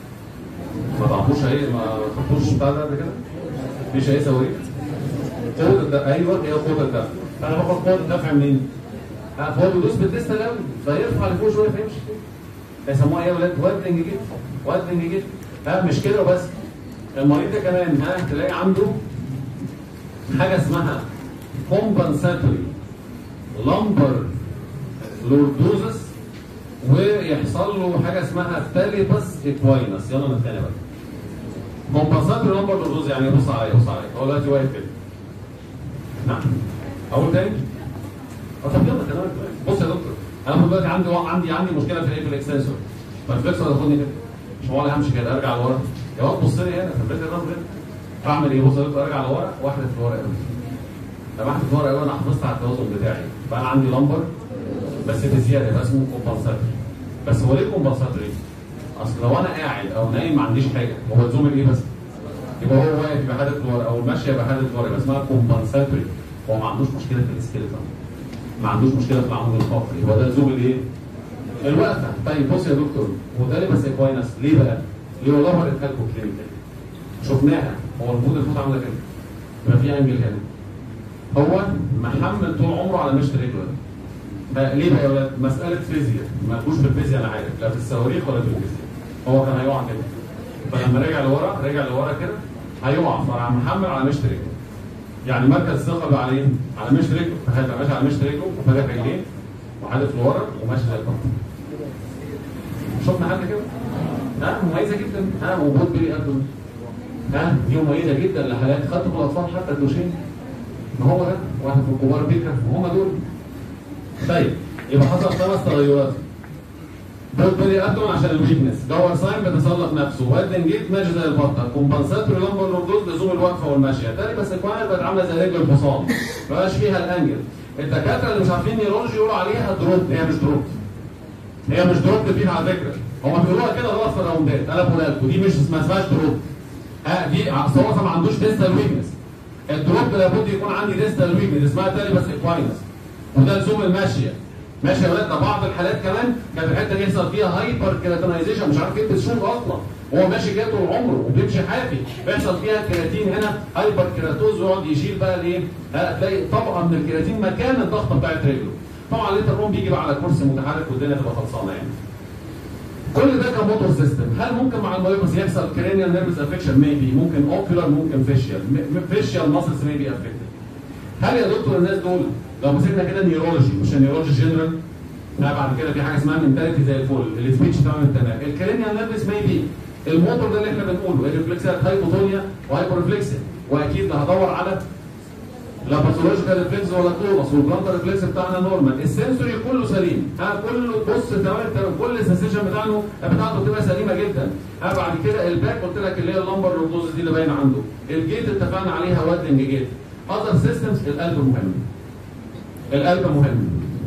Speaker 1: ما تعرفوش ايه ما خدتوش بتاع ده قبل كده؟ مفيش اي صواريخ؟ قوه الدفع ايوه هي قوه الدفع فانا باخد قوه الدفع منين؟ ها فهو بيدوس بالديستا الاول فيرفع لفوق شويه فيمشي يسموها ايه يا ولاد؟ وادنج جيت وادنج جيت ها مش كده وبس المريض ده كمان ها تلاقي عنده حاجه اسمها كومبنساتوري لمبر لوردوزس ويحصل له حاجه اسمها تاليبس اكواينس يلا نتخانق بقى كومبنساتوري لمبر لوردوز يعني بص عليا بص عليا هو دلوقتي واقف كده نعم اقول تاني اه طب يلا كلامك بص يا دكتور انا دلوقتي عندي عندي عندي مشكله في الايه في الاكستنسور فالفليكسور ياخدني كده مش هو انا همشي كده ارجع لورا يا واد بص لي هنا ثبت الراس هنا فاعمل ايه بص ارجع لورا واحده في ورا قوي لما واحده في ورا قوي انا حافظت على التوازن بتاعي فانا عندي لمبر بس في زياده يبقى اسمه كومبنساتوري بس هو ليه كومبنساتوري؟ اصل لو انا قاعد او نايم ما عنديش حاجه هو الزوم ايه بس؟ يبقى هو واقف يبقى حادث لورا او المشي يبقى حادث لورا يبقى اسمها كومبنساتوري هو ما عندوش مشكله في السكيلتون ما عندوش مشكله في العمود الفقري هو ده الزوم الايه؟ الوقفه طيب بص يا دكتور وده ليه بس اكواينس ليه بقى؟ ليه والله وريتها لكم كلينيكال شفناها هو المفروض الفوت عامله كده يبقى في انجل هنا هو محمل طول عمره على مشط رجله ليه بقى يا ولاد؟ مساله فيزياء مالكوش في الفيزياء انا عارف لا في الصواريخ ولا في الفيزياء هو كان هيقع كده فلما رجع لورا رجع لورا كده هيقع فراح محمل على مشط رجله يعني مركز الثقه بقى على ايه؟ على مشط رجله تخيل ماشي على مشط رجله وفاتح رجليه وحادف لورا وماشي زي البطل شفنا حد كده؟ ها مميزه جدا ها وجود بيلي ابدون ها دي مميزه جدا لحالات خدتوا في الاطفال حتى الدوشين ما هو ده واحد في الكبار بيكره وهم دول طيب يبقى حصل خمس تغيرات بود بيلي ابدون عشان الويكنس جوهر ساين بيتصلح نفسه وادن جيت ماشي زي البطه كومبنساتوري لمبر لوردوز لزوم الوقفه والمشيه تاني بس الكوانت بقت عامله زي رجل الحصان ما بقاش فيها الانجل الدكاتره اللي مش عارفين نيرولوجي يقولوا عليها دروب هي مش دروب هي مش دروب فيها على فكره هم بيقولوها كده غلط في الراوندات انا بقولها لكم دي مش ما اسمهاش دروب ها دي اصل هو ما عندوش ديستال ويكنس الدروب لابد يكون عندي ديستال ويكنس اسمها تاني بس اكواينس وده لزوم الماشيه ماشي يا ولاد ده بعض الحالات كمان كانت الحته دي يحصل فيها هايبر كيراتينايزيشن مش عارف يلبس شوز اصلا هو ماشي كده طول عمره وبيمشي حافي بيحصل فيها كيراتين هنا هايبر كيراتوز ويقعد يشيل بقى الايه؟ هتلاقي طبقه من الكيراتين مكان الضغطه بتاعت رجله. طبعا ليتر روم بيجي بقى على كرسي متحرك والدنيا تبقى خلصانه يعني. كل ده كموتور سيستم هل ممكن مع المايوبس يحصل كرينيال نيرفز افكشن ميبي ممكن اوكيولار ممكن فيشيال فيشيال ماسلز ميبي افكتد هل يا دكتور الناس دول لو مسكنا كده نيورولوجي مش نيورولوجي جنرال لا بعد كده في حاجه اسمها منتاليتي زي الفل السبيتش تمام التمام الكرينيال نيرفز ميبي الموتور ده اللي احنا بنقوله الريفلكسات هايبوتونيا وهايبورفلكسيا واكيد هدور على لا باثولوجيكال ريفلكس ولا كونس والبلانتر ريفلكس بتاعنا نورمال السنسوري كله سليم ها كله بص تمام تمام كل السنسيشن بتاعته بتاعته بتبقى سليمه جدا ها بعد كده الباك قلت لك اللي هي اللمبر روبوز دي اللي باينه عنده الجيت اتفقنا عليها وادنج جيت اذر سيستمز القلب مهم القلب مهم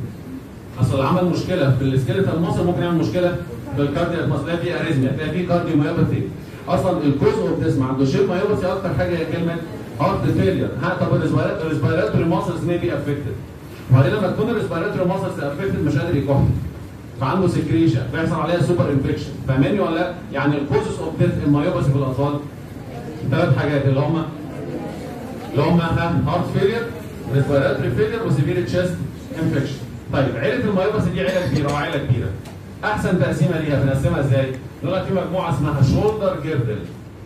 Speaker 1: اصل عمل مشكله في السكيلتال مصر ممكن يعمل مشكله في الكاردياك مصر تلاقي فيه اريزميا تلاقي فيه كارديو مايوباثي اصلا الكوز اوف ديس مع الدوشيب مايوباثي اكتر حاجه هي كلمه هارت فيلير ها طب الريسبيراتوري ماسلز مي بي افكتد وبعدين لما تكون الريسبيراتوري ماسلز افكتد مش قادر يكح فعنده سكريشن بيحصل عليها سوبر انفكشن فاهماني ولا لا؟ يعني الكوزز اوف ديث المايوباثي في الاطفال ثلاث حاجات اللي هم اللي هم هارت فيلير ريسبيراتوري فيلير وسيفير تشيست انفكشن طيب عيله المايوباثي دي عيله كبيره وعيله كبيره احسن تقسيمه ليها بنقسمها ازاي؟ نقول لك في مجموعه اسمها شولدر جيردل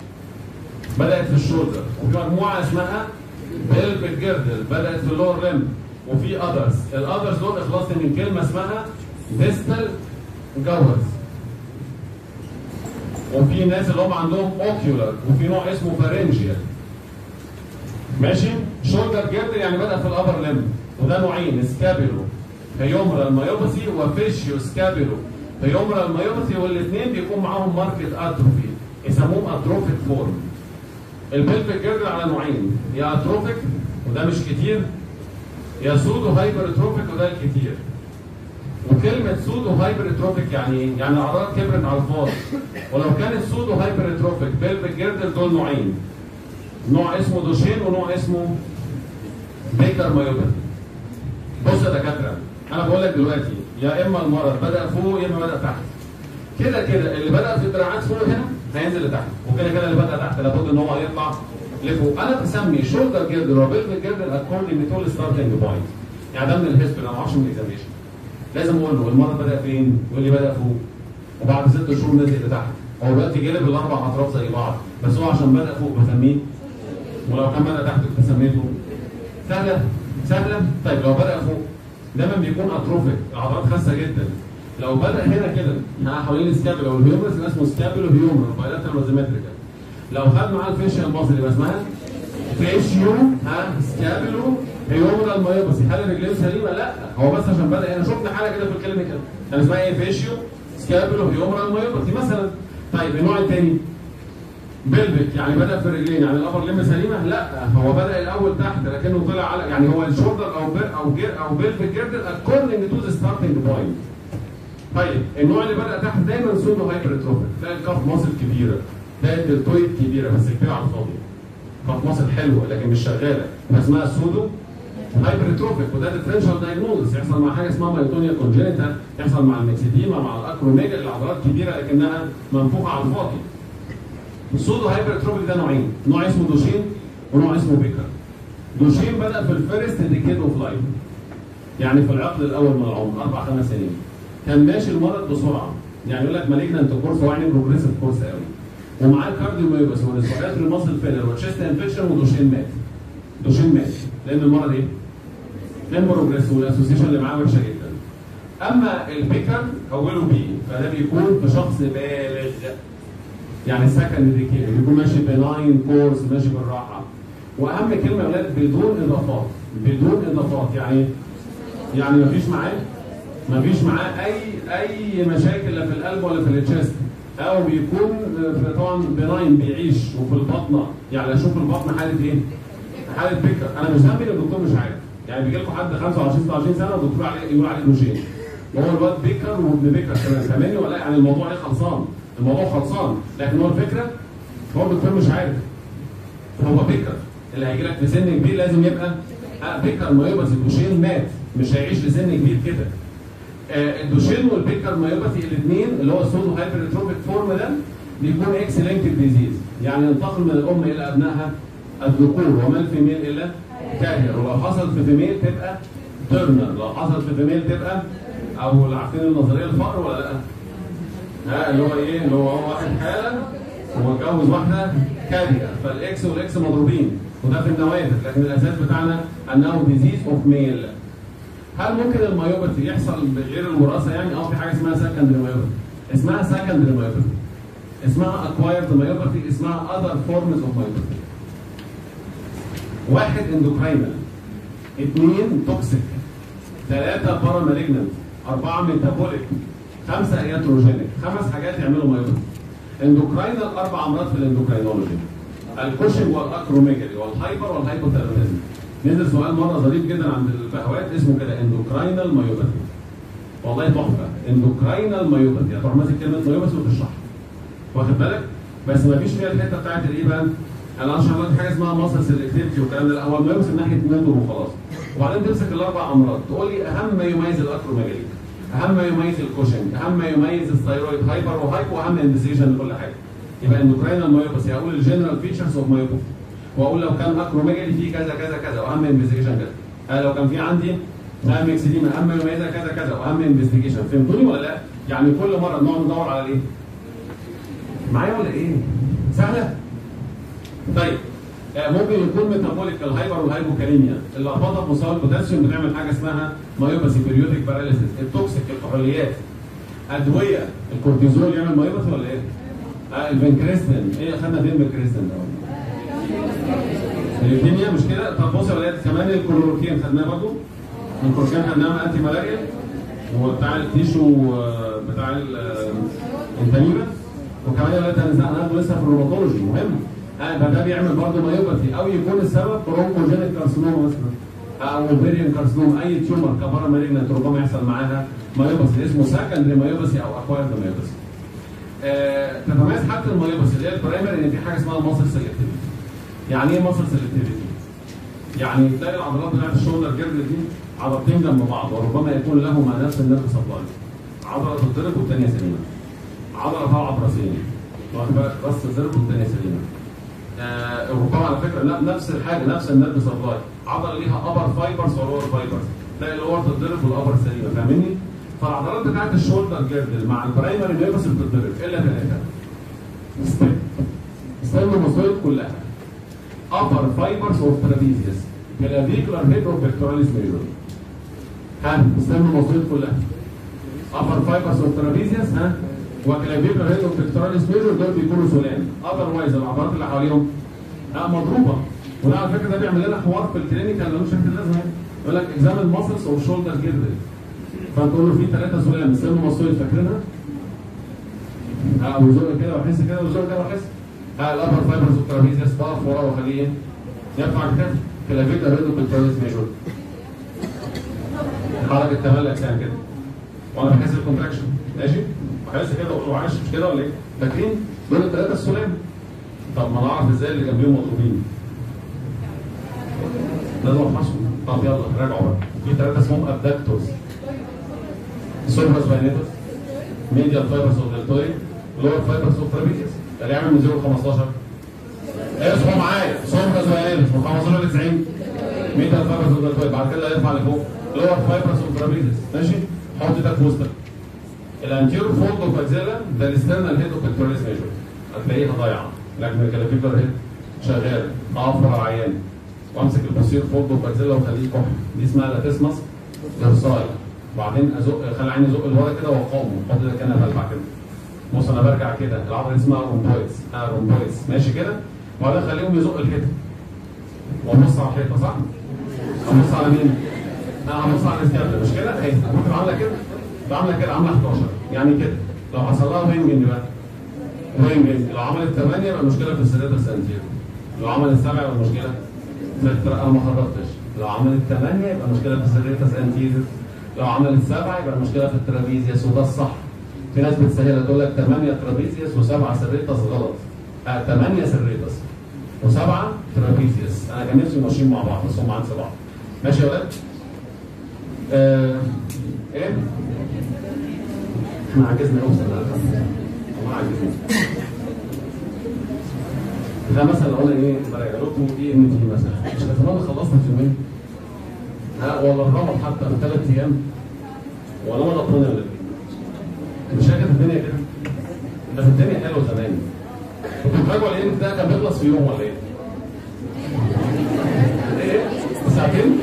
Speaker 1: بدات في الشولدر وفي مجموعه اسمها بيلفيك جيردل بدات في اللور ريم وفي اذرز الاذرز دول اخلصت من كلمه اسمها ديستال جوهرز وفي ناس اللي هم عندهم اوكيولار وفي نوع اسمه فارنجيال ماشي شولدر جيردل يعني بدا في الابر ليم وده نوعين سكابيلو هيومرال مايوباثي وفيشيو سكابيلو هيومرال مايوباثي والاثنين بيكون معاهم ماركت اتروفي يسموهم اتروفيك فورم البلفيك جيردل على نوعين يا اتروفيك وده مش كتير يا سودو هايبر اتروفيك وده الكتير وكلمة سودو هايبر اتروفيك يعني ايه؟ يعني الأعراض كبرت على الفاضي ولو كانت سودو هايبر اتروفيك بلفيك جيردل دول نوعين نوع اسمه دوشين ونوع اسمه بيكر مايوباثي بص يا دكاترة أنا بقول لك دلوقتي يا إما المرض بدأ فوق يا إما بدأ تحت كده كده اللي بدأ في الدراعات فوق هنا هينزل لتحت وكده كده اللي بدأ تحت لابد إن هو يطلع لفوق أنا بسمي شولدر جيردل وبلفيك جيردل أكوردنج تو ستارتنج بوينت يعني ده من الهيستوري أنا ما اعرفش من الاكزاميشن لازم اقول له المرض بدا فين؟ يقول لي بدا فوق وبعد ست شهور نزل لتحت هو دلوقتي جلب الاربع اطراف زي بعض بس هو عشان بدا فوق بسميه ولو كان بدا تحت كنت سميته سهله سهله طيب لو بدا فوق دايما بيكون اتروفيك العضلات خاسه جدا لو بدا هنا كده ها حوالين السكابولا والهيومرس يبقى اسمه سكابولو هيومر بايلاترال وزيمتريكال لو خد معاه الفيشيال ماسل يبقى اسمها فيشيو ها سكابولو هيومرال مايوباثي هل الرجلين سليمه؟ لا هو بس عشان بدا هنا شفنا حاجه كده في الكلينيكال كان اسمها ايه فيشيو سكابولو هيومرال مايوباثي مثلا طيب النوع الثاني بلبك يعني بدا في الرجلين يعني الابر لم سليمه؟ لا هو بدا الاول تحت لكنه طلع على يعني هو الشولدر او بير او جير او بلفيك جيردل اكوردنج تو ذا ستارتنج بوينت طيب النوع اللي بدا تحت دايما سودو هايبرتروفيك تلاقي الكاف ماسل كبيره تلاقي الدلتويد كبيره بس كبيره على الفاضي كاف ماسل حلوه لكن مش شغاله اسمها سودو هايبرتروفيك وده ديفرنشال دايجنوزس يحصل مع حاجه اسمها مايتونيا كونجينيتا يحصل مع المكسيديما مع الاكروميجا العضلات كبيره لكنها منفوخه على الفاضي السودو هايبرتروفيك ده نوعين نوع اسمه دوشين ونوع اسمه بيكر دوشين بدا في الفيرست ديكيد اوف لايف يعني في العقد الاول من العمر اربع خمس سنين كان ماشي المرض بسرعه يعني يقول لك مالجنانت كورس هو يعني بروجريسيف كورس قوي ومعاه كارديو مايوباثي وريسبيراتوري ماسل فيلر وتشيست انفكشن ودوشين مات دوشين مات لان المرض ايه؟ امبروجريس والاسوسيشن اللي معاه وحشه جدا. اما البيكر اوله بي فده بيكون في شخص بالغ يعني سكند ديكير بيكون ماشي بناين كورس ماشي بالراحه. واهم كلمه يا اولاد بدون اضافات بدون اضافات يعني يعني مفيش معاه مفيش معاه اي اي مشاكل لا في القلب ولا في التشست او بيكون طبعا بناين بيعيش وفي البطنه يعني اشوف البطن حاله ايه؟ حاله بيكر انا مش هعمل الدكتور مش عارف يعني بيجي لكم حد 25 26 سنه والدكتور عليه يقول عليه دوشين وهو الواد بيكر وابن بيكر كمان فاهمني ولا يعني الموضوع ايه خلصان الموضوع خلصان لكن هو الفكره هو الدكتور مش عارف هو بيكر اللي هيجي لك في سن كبير لازم يبقى آه بيكر مايوباثي دوشين مات مش هيعيش لسن كبير كده آه الدوشين والبيكر مايوباثي الاثنين اللي هو السودو هايبرتروفيك فورم ده بيكون اكس لينكد ديزيز يعني ينتقل من الام الى ابنائها الذكور وما الفيميل الا كاهر ولو حصل في فيميل تبقى ترنر لو حصل في فيميل تبقى او عارفين النظريه الفقر ولا لا؟ ها اللي هو ايه؟ اللي هو واحد حاله ومتجوز واحده كارير فالاكس والاكس مضروبين وده في النوادر لكن الاساس بتاعنا انه ديزيز اوف ميل هل ممكن المايوباثي يحصل بغير الوراثه يعني؟ اه في حاجه اسمها سكندري مايوباثي اسمها سكندري مايوباثي اسمها اكوايرد مايوباثي اسمها اذر فورمز اوف مايوباثي واحد اندوكراينال اثنين توكسيك ثلاثة بارا مالجنانت أربعة ميتابوليك خمسة اياتروجينيك خمس حاجات يعملوا مايوباثي اندوكراينال أربع أمراض في الاندوكراينولوجي الكوشنج والأكروميجالي والهايبر والهايبوثيروديزم نزل سؤال مرة ظريف جدا عند البهوات اسمه كده اندوكراينال مايوباثي والله تحفة اندوكراينال مايوباثي هتروح ماسك كلمة مايوباثي وتشرحها واخد بالك؟ بس ما فيش فيها الحتة بتاعت الايه بقى؟ انا اشرح لك حاجه اسمها ماسل سيلكتيفيتي والكلام ده هو المايوس من ناحيه موتور وخلاص وبعدين تمسك الاربع امراض تقول لي اهم ما يميز الاكروميجالي اهم ما يميز الكوشنج اهم ما يميز الثايرويد هايبر وهايبو واهم انديسيجن لكل حاجه يبقى اندوكراينال مايوباثي هقول الجنرال فيتشرز اوف مايوباثي واقول لو كان اكروميجالي فيه كذا كذا كذا واهم انفستيجيشن كذا أه لو كان في عندي اهم اكسديما اهم ما يميزها كذا كذا واهم انفستيجيشن فهمتوني ولا لا؟ يعني كل مره نقعد ندور على ايه؟ معايا ولا ايه؟ سهله؟ طيب ممكن يكون ميتابوليك الهايبر والهايبوكاليميا اللخبطه في مستوى البوتاسيوم بتعمل حاجه اسمها مايوباثي بيريودك باراليسيس التوكسيك الكحوليات ادويه الكورتيزول يعمل مايوباثي ولا ايه؟ آه الفنكريستين ايه خدنا فين الفنكريستين ده؟ الليوكيميا مش كده؟ طب بص يا ولاد كمان الكلوروكين خدناه برضه الكلوروكين خدناه انتي ملاريا وبتاع التيشو بتاع الانتانيبا وكمان يا ولاد هناخده لسه في الروماتولوجي مهم اه يبقى ده بيعمل برضه مايوباثي او يكون السبب برونكوجينيك كارسينوما مثلا او اوفيريان كارسينوما اي تيومر كبارا مالجنت ربما يحصل معاها مايوباثي اسمه سكندري مايوباثي او اكوايرد مايوباثي. آه تتميز حاله المايوباثي اللي هي البرايمري ان في حاجه اسمها ماسل سيلكتيفيتي. يعني ايه ماسل سيلكتيفيتي؟ يعني تلاقي العضلات بتاعت الشولدر جيرد دي عضلتين جنب بعض وربما يكون لهما نفس النيرف سبلاي. عضله تتضرب والثانيه سليمه. عضله طالعه براسين. واخد بالك راس تتضرب والثانيه سليمه. آه ربما على فكره لا نفس الحاجه نفس النيرف سبلاي. عضله ليها ابر فايبرز ولور فايبرز. تلاقي اللور تتضرب والابر سليمه فاهمني؟ فالعضلات بتاعت الشولدر جيرد مع البرايمري نيرفس بتتضرب الا ثلاثه. ستيب. ستيب المصويت كلها. upper fibers of trapezius clavicular head of pectoralis major ها استنى المصويت كلها upper fibers of trapezius ها وكلافيكولار هيد اوف pectoralis major دول بيكونوا سلام otherwise العضلات اللي حواليهم ها مضروبه وده على فكره ده بيعمل لنا حوار في الكلينيكال ملوش شكل لازمه يقول لك examine muscles of shoulder girdle فتقول له في ثلاثه سلام استنى المصويت فاكرينها؟ ها وزق كده واحس كده وزق كده واحس ها الابر فايبرز والترابيزيس طرف ورا وخليه يرفع الكتف كلافيكا ريدو بالترابيز ميجور حركه تملك اجسام كده وانا بحس الكونتراكشن ماشي بحس كده واقول له معلش مش كده ولا ايه؟ فاكرين دول الثلاثه السلام طب ما انا اعرف ازاي اللي جنبيهم مضروبين لازم افحصهم طب يلا راجعوا بقى في ثلاثه اسمهم ابداكتورز سوبرا سباينيتوس ميديال فايبرز اوف دلتويد لور فايبرز اوف ترابيزيس اللي يعمل من 0 ل 15 اصحوا معايا سوبرا سباينيتوس من 15 ل 90 ميديال فايبرز اوف دلتويد بعد كده يرفع لفوق لور فايبرز اوف ترابيزيس ماشي حط ايدك في وسطك الانتيرو فولد اوف اكزيلا ده الاسترنال هيد اوف بكتوريس ميجور هتلاقيها ضايعه لكن الكلافيكولار هيد شغال اقف ورا العيان وامسك البوستير فولد اوف اكزيلا واخليه كح دي اسمها لاتسمس درساي وبعدين ازق خلي عيني ازق لورا كده واقاومه حط ايدك هنا بلبع كده بص انا برجع كده العضله دي اسمها رومبويدز اه رومبويدز ماشي كده وبعدين اخليهم يزق الحيطه وابص على الحيطه صح؟ ابص على مين؟ اه ابص على الاستيابل مش كده؟ اهي ممكن عامله كده عامله كده عامله 11 يعني كده لو حصل لها وينجن بقى وينجن لو عملت 8 يبقى المشكله في السيريتس انتيرو لو عملت 7 يبقى المشكله في التر... انا ما خرجتش لو عملت 8 يبقى المشكله في السيريتس انتيرو لو عملت 7 يبقى المشكله في الترابيزيوس وده الصح في ناس بتسهلها تقول لك 8 ترابيزيوس و7 سيريتس غلط آه 8 سيريتس و7 ترابيزيوس انا كان نفسي ماشيين مع بعض بس هم عكس بعض ماشي يا ولاد؟ آه... ايه؟ احنا عجزنا قوي سنة والله عجزنا ده مثلا لو قلنا ايه براجع لكم ايه ان تي مثلا مش كنا خلصنا في يومين ها ولا الرمض حتى في ثلاث ايام ولا ما ضبطنا ولا مش هي كانت الدنيا كده ده في الدنيا حلوه زمان كنتوا بتراجعوا الايه ده كان بيخلص في يوم ولا ايه؟ ايه؟ ساعتين؟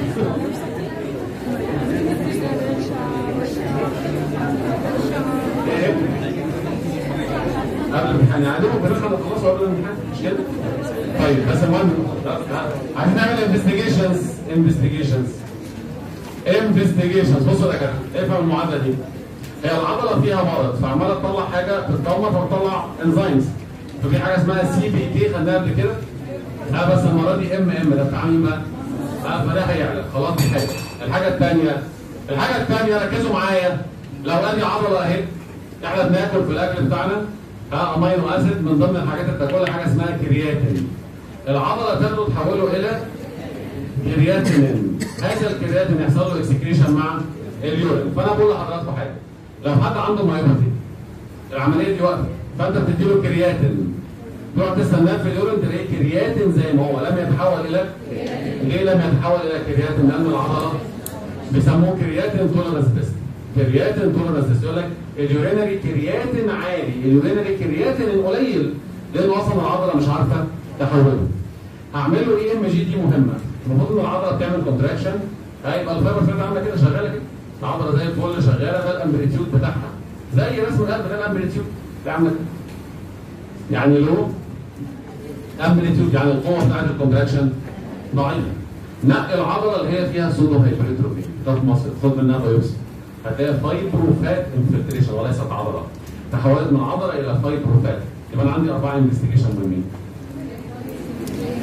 Speaker 1: قبل الامتحان يعني عندكم في الاخر خلصوا قبل الامتحان مش كده؟ طيب بس المهم عايزين نعمل انفستيجيشنز انفستيجيشنز انفستيجيشنز بصوا يا جماعه افهم المعادله دي هي العضله فيها مرض فعماله تطلع حاجه بتتكمر فبتطلع انزيمز ففي حاجه اسمها سي بي تي خدناها قبل كده اه بس المره دي ام ام ده بتاع مين بقى؟ اه فده هيعلى خلاص دي حاجه الحاجه الثانيه الحاجه الثانيه ركزوا معايا لو ادي عضله اهي احنا بناكل في الاكل بتاعنا ها امينو اسيد من ضمن الحاجات اللي بتاكلها حاجه اسمها كرياتين العضله تاخده تحوله الى كرياتين هذا الكرياتين يحصل له اكسكريشن مع اليورين فانا بقول لحضراتكم حاجه لو حد عنده مايوباثي العمليه دي واقفه فانت بتدي له كرياتين تقعد تستناه في اليورين تلاقيه كرياتين زي ما هو لم يتحول الى ليه لم يتحول الى كرياتين؟ لان العضله بيسموه كرياتين تولرنس تيست كرياتين تولرنس تيست يقول لك اليورينري كرياتين عالي اليورينري كرياتين قليل لان اصلا العضله مش عارفه تحوله هعمل له اي ام جي دي مهمه المفروض ان العضله بتعمل كونتراكشن هيبقى الفايبر فيلم عامله كده شغاله كده العضله زي الفل شغاله ده الامبليتيود بتاعها زي رسم القلب ده الامبليتيود ده عامله كده يعني له امبليتيود يعني القوه بتاعت الكونتراكشن ضعيفه نقي العضله اللي هي فيها سودو هايبرتروفي ده في مصر خد منها بايوبسي هتلاقي فايبروفات انفلتريشن وليست عضله تحولت من عضله الى فايبروفات يبقى انا عندي اربعه انفستيجيشن مهمين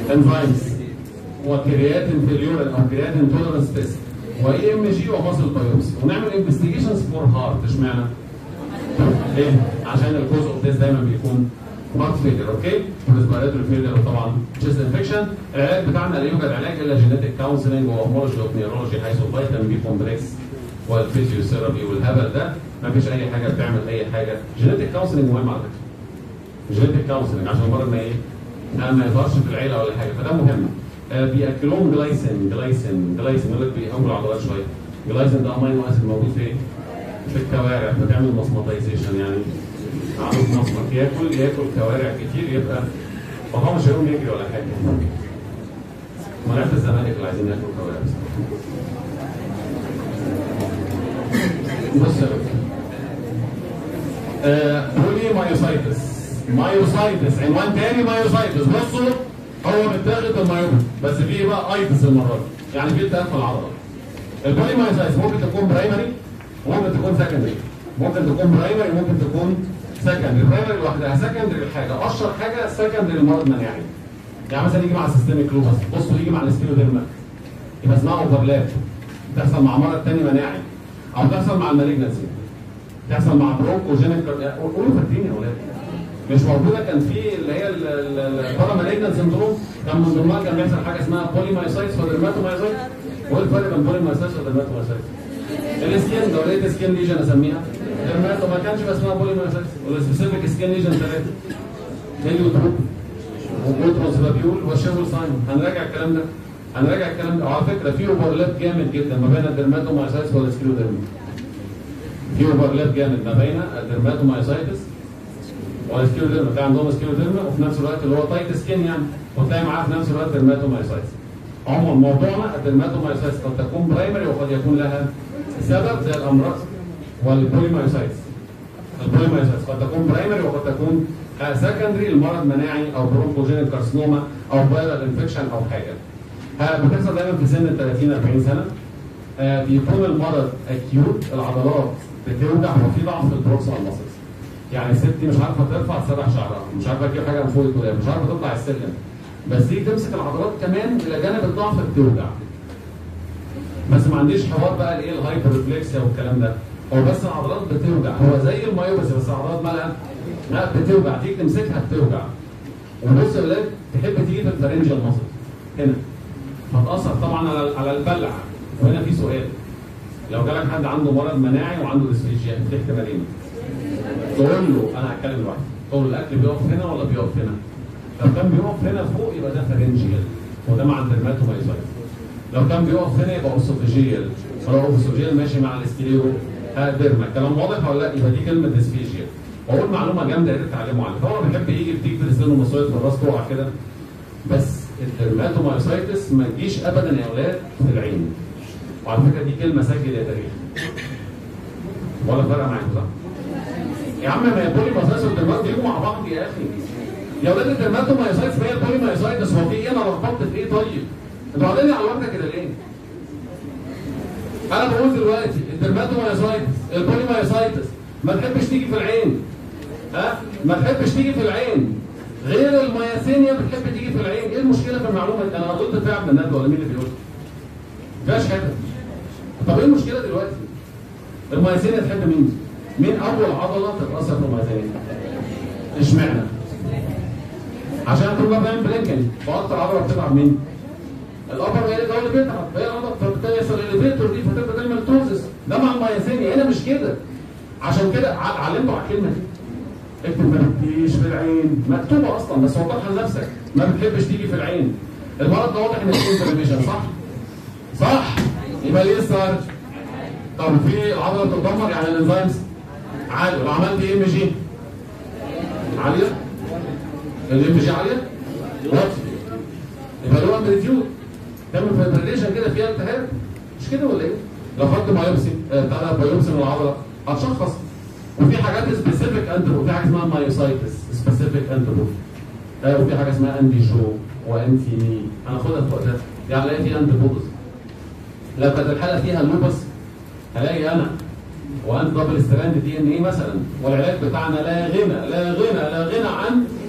Speaker 1: انزيمز وكرياتين في اليورين او كرياتين تولرنس تيست واي ام جي وماسل بايوبسي ونعمل انفستيجيشنز فور هارت اشمعنى؟ ليه؟ عشان الكوز اوف ديس دايما بيكون هارت فيلر اوكي؟ ريسبيراتوري فيلر وطبعا تشيست انفكشن العلاج بتاعنا لا يوجد علاج الا جينيتك كونسلنج وهومولوجي وبنيورولوجي حيث الفيتامين بي كومبلكس والفيزيوثيرابي والهبل ده ما فيش اي حاجه بتعمل اي حاجه جينيتك كونسلنج مهم على فكره جينيتك كونسلنج عشان المرض ما ايه؟ ما يظهرش في العيله ولا حاجه فده مهم آه بياكلوهم جلايسين جلايسين جلايسين يقول لك بيقووا العضلات شويه جلايسين ده امينو اسيد موجود فين؟ في الكوارع فتعمل مصمتايزيشن يعني عروض مصمت ياكل ياكل كوارع كتير يبقى فهو مش هيقوم يجري ولا حاجه ما لعبت الزمالك اللي عايزين ياكلوا كوارع بص يا دكتور آه بولي مايوسايتس مايوسايتس عنوان تاني مايوسايتس بصوا هو متاخد المايوبا بس في بقى ايتس المره دي يعني في التهاب في العضله البولي مايوسايتس ممكن تكون برايمري وممكن تكون سكندري ممكن تكون برايمري وممكن تكون سكندري برايمري لوحدها سكندري الحاجه اشهر حاجه سكندري المرض مناعي يعني مثلا يجي مع السيستميك لوبس بصوا يجي مع السكيلوديرما يبقى اسمها اوفرلاب تحصل مع مرض تاني مناعي او تحصل مع المالجنسي تحصل مع برونكوجينيك قولوا فاكرين يا اولاد مش موجوده كان في اللي هي البارامالجنال سندروم كان من ضمنها كان بيحصل حاجه اسمها بوليمايسايتس ودرماتومايسايتس وايه الفرق بين بوليمايسايتس ودرماتومايسايتس؟ السكين لو لقيت سكين ليجن اسميها درماتو ما كانش بقى اسمها بوليمايسايتس والسبيسيفيك سكين ليجن ثلاثه هيليوتروب وبوتروس بابيول وشيفل ساين هنراجع الكلام ده هنراجع الكلام ده وعلى فكره في اوفرلاب جامد جدا ما بين الدرماتومايسايتس والسكيلوديرما في اوفرلاب جامد ما بين الدرماتومايسايتس والسكيلوديرما في عندهم سكيلوديرما وفي نفس الوقت اللي هو تايت سكين يعني وتلاقي معاه في نفس الوقت درماتومايسايتس عموما موضوعنا الدرماتومايسايتس قد تكون برايمري وقد يكون لها سبب زي الامراض والبوليمايسايتس البوليمايسايتس قد تكون برايمري وقد تكون سكندري المرض مناعي او برونكوجينيك كارسنوما او فايرال انفكشن او حاجه بتحصل دايما في سن ال 30 40 سنه آه بيكون المرض اكيوت العضلات بتوجع وفي ضعف في البروكسيمال ماسلز يعني الست دي مش عارفه ترفع تسرح شعرها مش عارفه تجيب حاجه من فوق الدولاب مش عارفه تطلع السلم بس دي تمسك العضلات كمان الى جانب الضعف بتوجع بس ما عنديش حوار بقى الايه الهايبر ريفلكسيا والكلام ده هو بس العضلات بتوجع هو زي المايوبس بس العضلات مالها لا بتوجع تيجي تمسكها بتوجع وبص يا ولاد تحب تيجي في الفرنجال ماسل هنا فتأثر طبعا على على البلع وهنا في سؤال لو جالك حد عنده مرض مناعي وعنده ديسفيجيا في احتمالين تقول له انا هتكلم لوحدي تقول له الاكل بيقف هنا ولا بيقف هنا لو كان بيقف هنا فوق يبقى ده فرنجيال وده مع الدرماتومايسايتس لو كان بيقف هنا يبقى اوسوفيجيال ولو اوسوفيجيال ماشي مع الاستيريو ديرما الكلام واضح ولا لا يبقى دي كلمه ديسفيجيا واقول معلومه جامده يا ريت تعلموا عنها هو بيحب يجي بتيجي في السن المصويت في الراس تقع كده بس الدرماتومايسايتس ما تجيش ابدا يا اولاد في العين وعلى فكره دي كلمه سجل يا تاريخ ولا فرق معاكم صح؟ يا عم ما هي بوليمايسايتس والدرمات بيجوا مع بعض يا اخي يا اولاد الدرماتومايسايتس هي البوليمايسايتس هو في ايه انا لخبطت في ايه طيب؟ انتوا قاعدين على الورده كده ليه؟ انا بقول دلوقتي الدرماتومايسايتس البوليمايسايتس ما تحبش تيجي في العين ها؟ ما تحبش تيجي في العين غير المياسينيا بتحب تيجي في العين ايه المشكله في المعلومه دي؟ انا قلت فيها عبد الندى ولا مين اللي بيقول؟ فيهاش حاجه طب ايه المشكله دلوقتي؟ المياسينيا تحب مين؟ مين اول عضله تتاثر في المياسينيا؟ اشمعنى؟ عشان كنا بنعمل بلينكن فاكتر عضله بتتعب مين؟ الابر هي اللي اللي بيتعب هي العضله فبالتالي يحصل الاليفيتور دي فتبدا تعمل توزس ده مع المياسينيا هنا مش كده عشان كده علمتوا على الكلمه دي اكتب ما بتجيش في العين مكتوبه اصلا بس وضحها لنفسك ما بتحبش تيجي في العين المرض ده واضح ان في انفلاميشن صح؟ صح يبقى ليه صار؟ طب في عضله بتتدمر يعني الانزيمز عاليه لو عملت ايه ام جي عاليه الام جي عاليه واطي يبقى له امبليتيود تعمل فايبريليشن كده فيها التهاب مش كده ولا ايه؟ لو خدت بايوبسي بتاع ده بايوبسي من العضله هتشخص وفي حاجات سبيسيفيك انترو في حاجه اسمها مايوسايتس سبيسيفيك انترو وفي حاجه اسمها انديجو وانتي مي هناخدها في وقتها يعني الاقي في انتي بودز لو كانت الحاله فيها اللوبس هلاقي انا وانت دبل ستراند دي ان ايه مثلا والعلاج بتاعنا لا غنى لا غنى لا غنى عن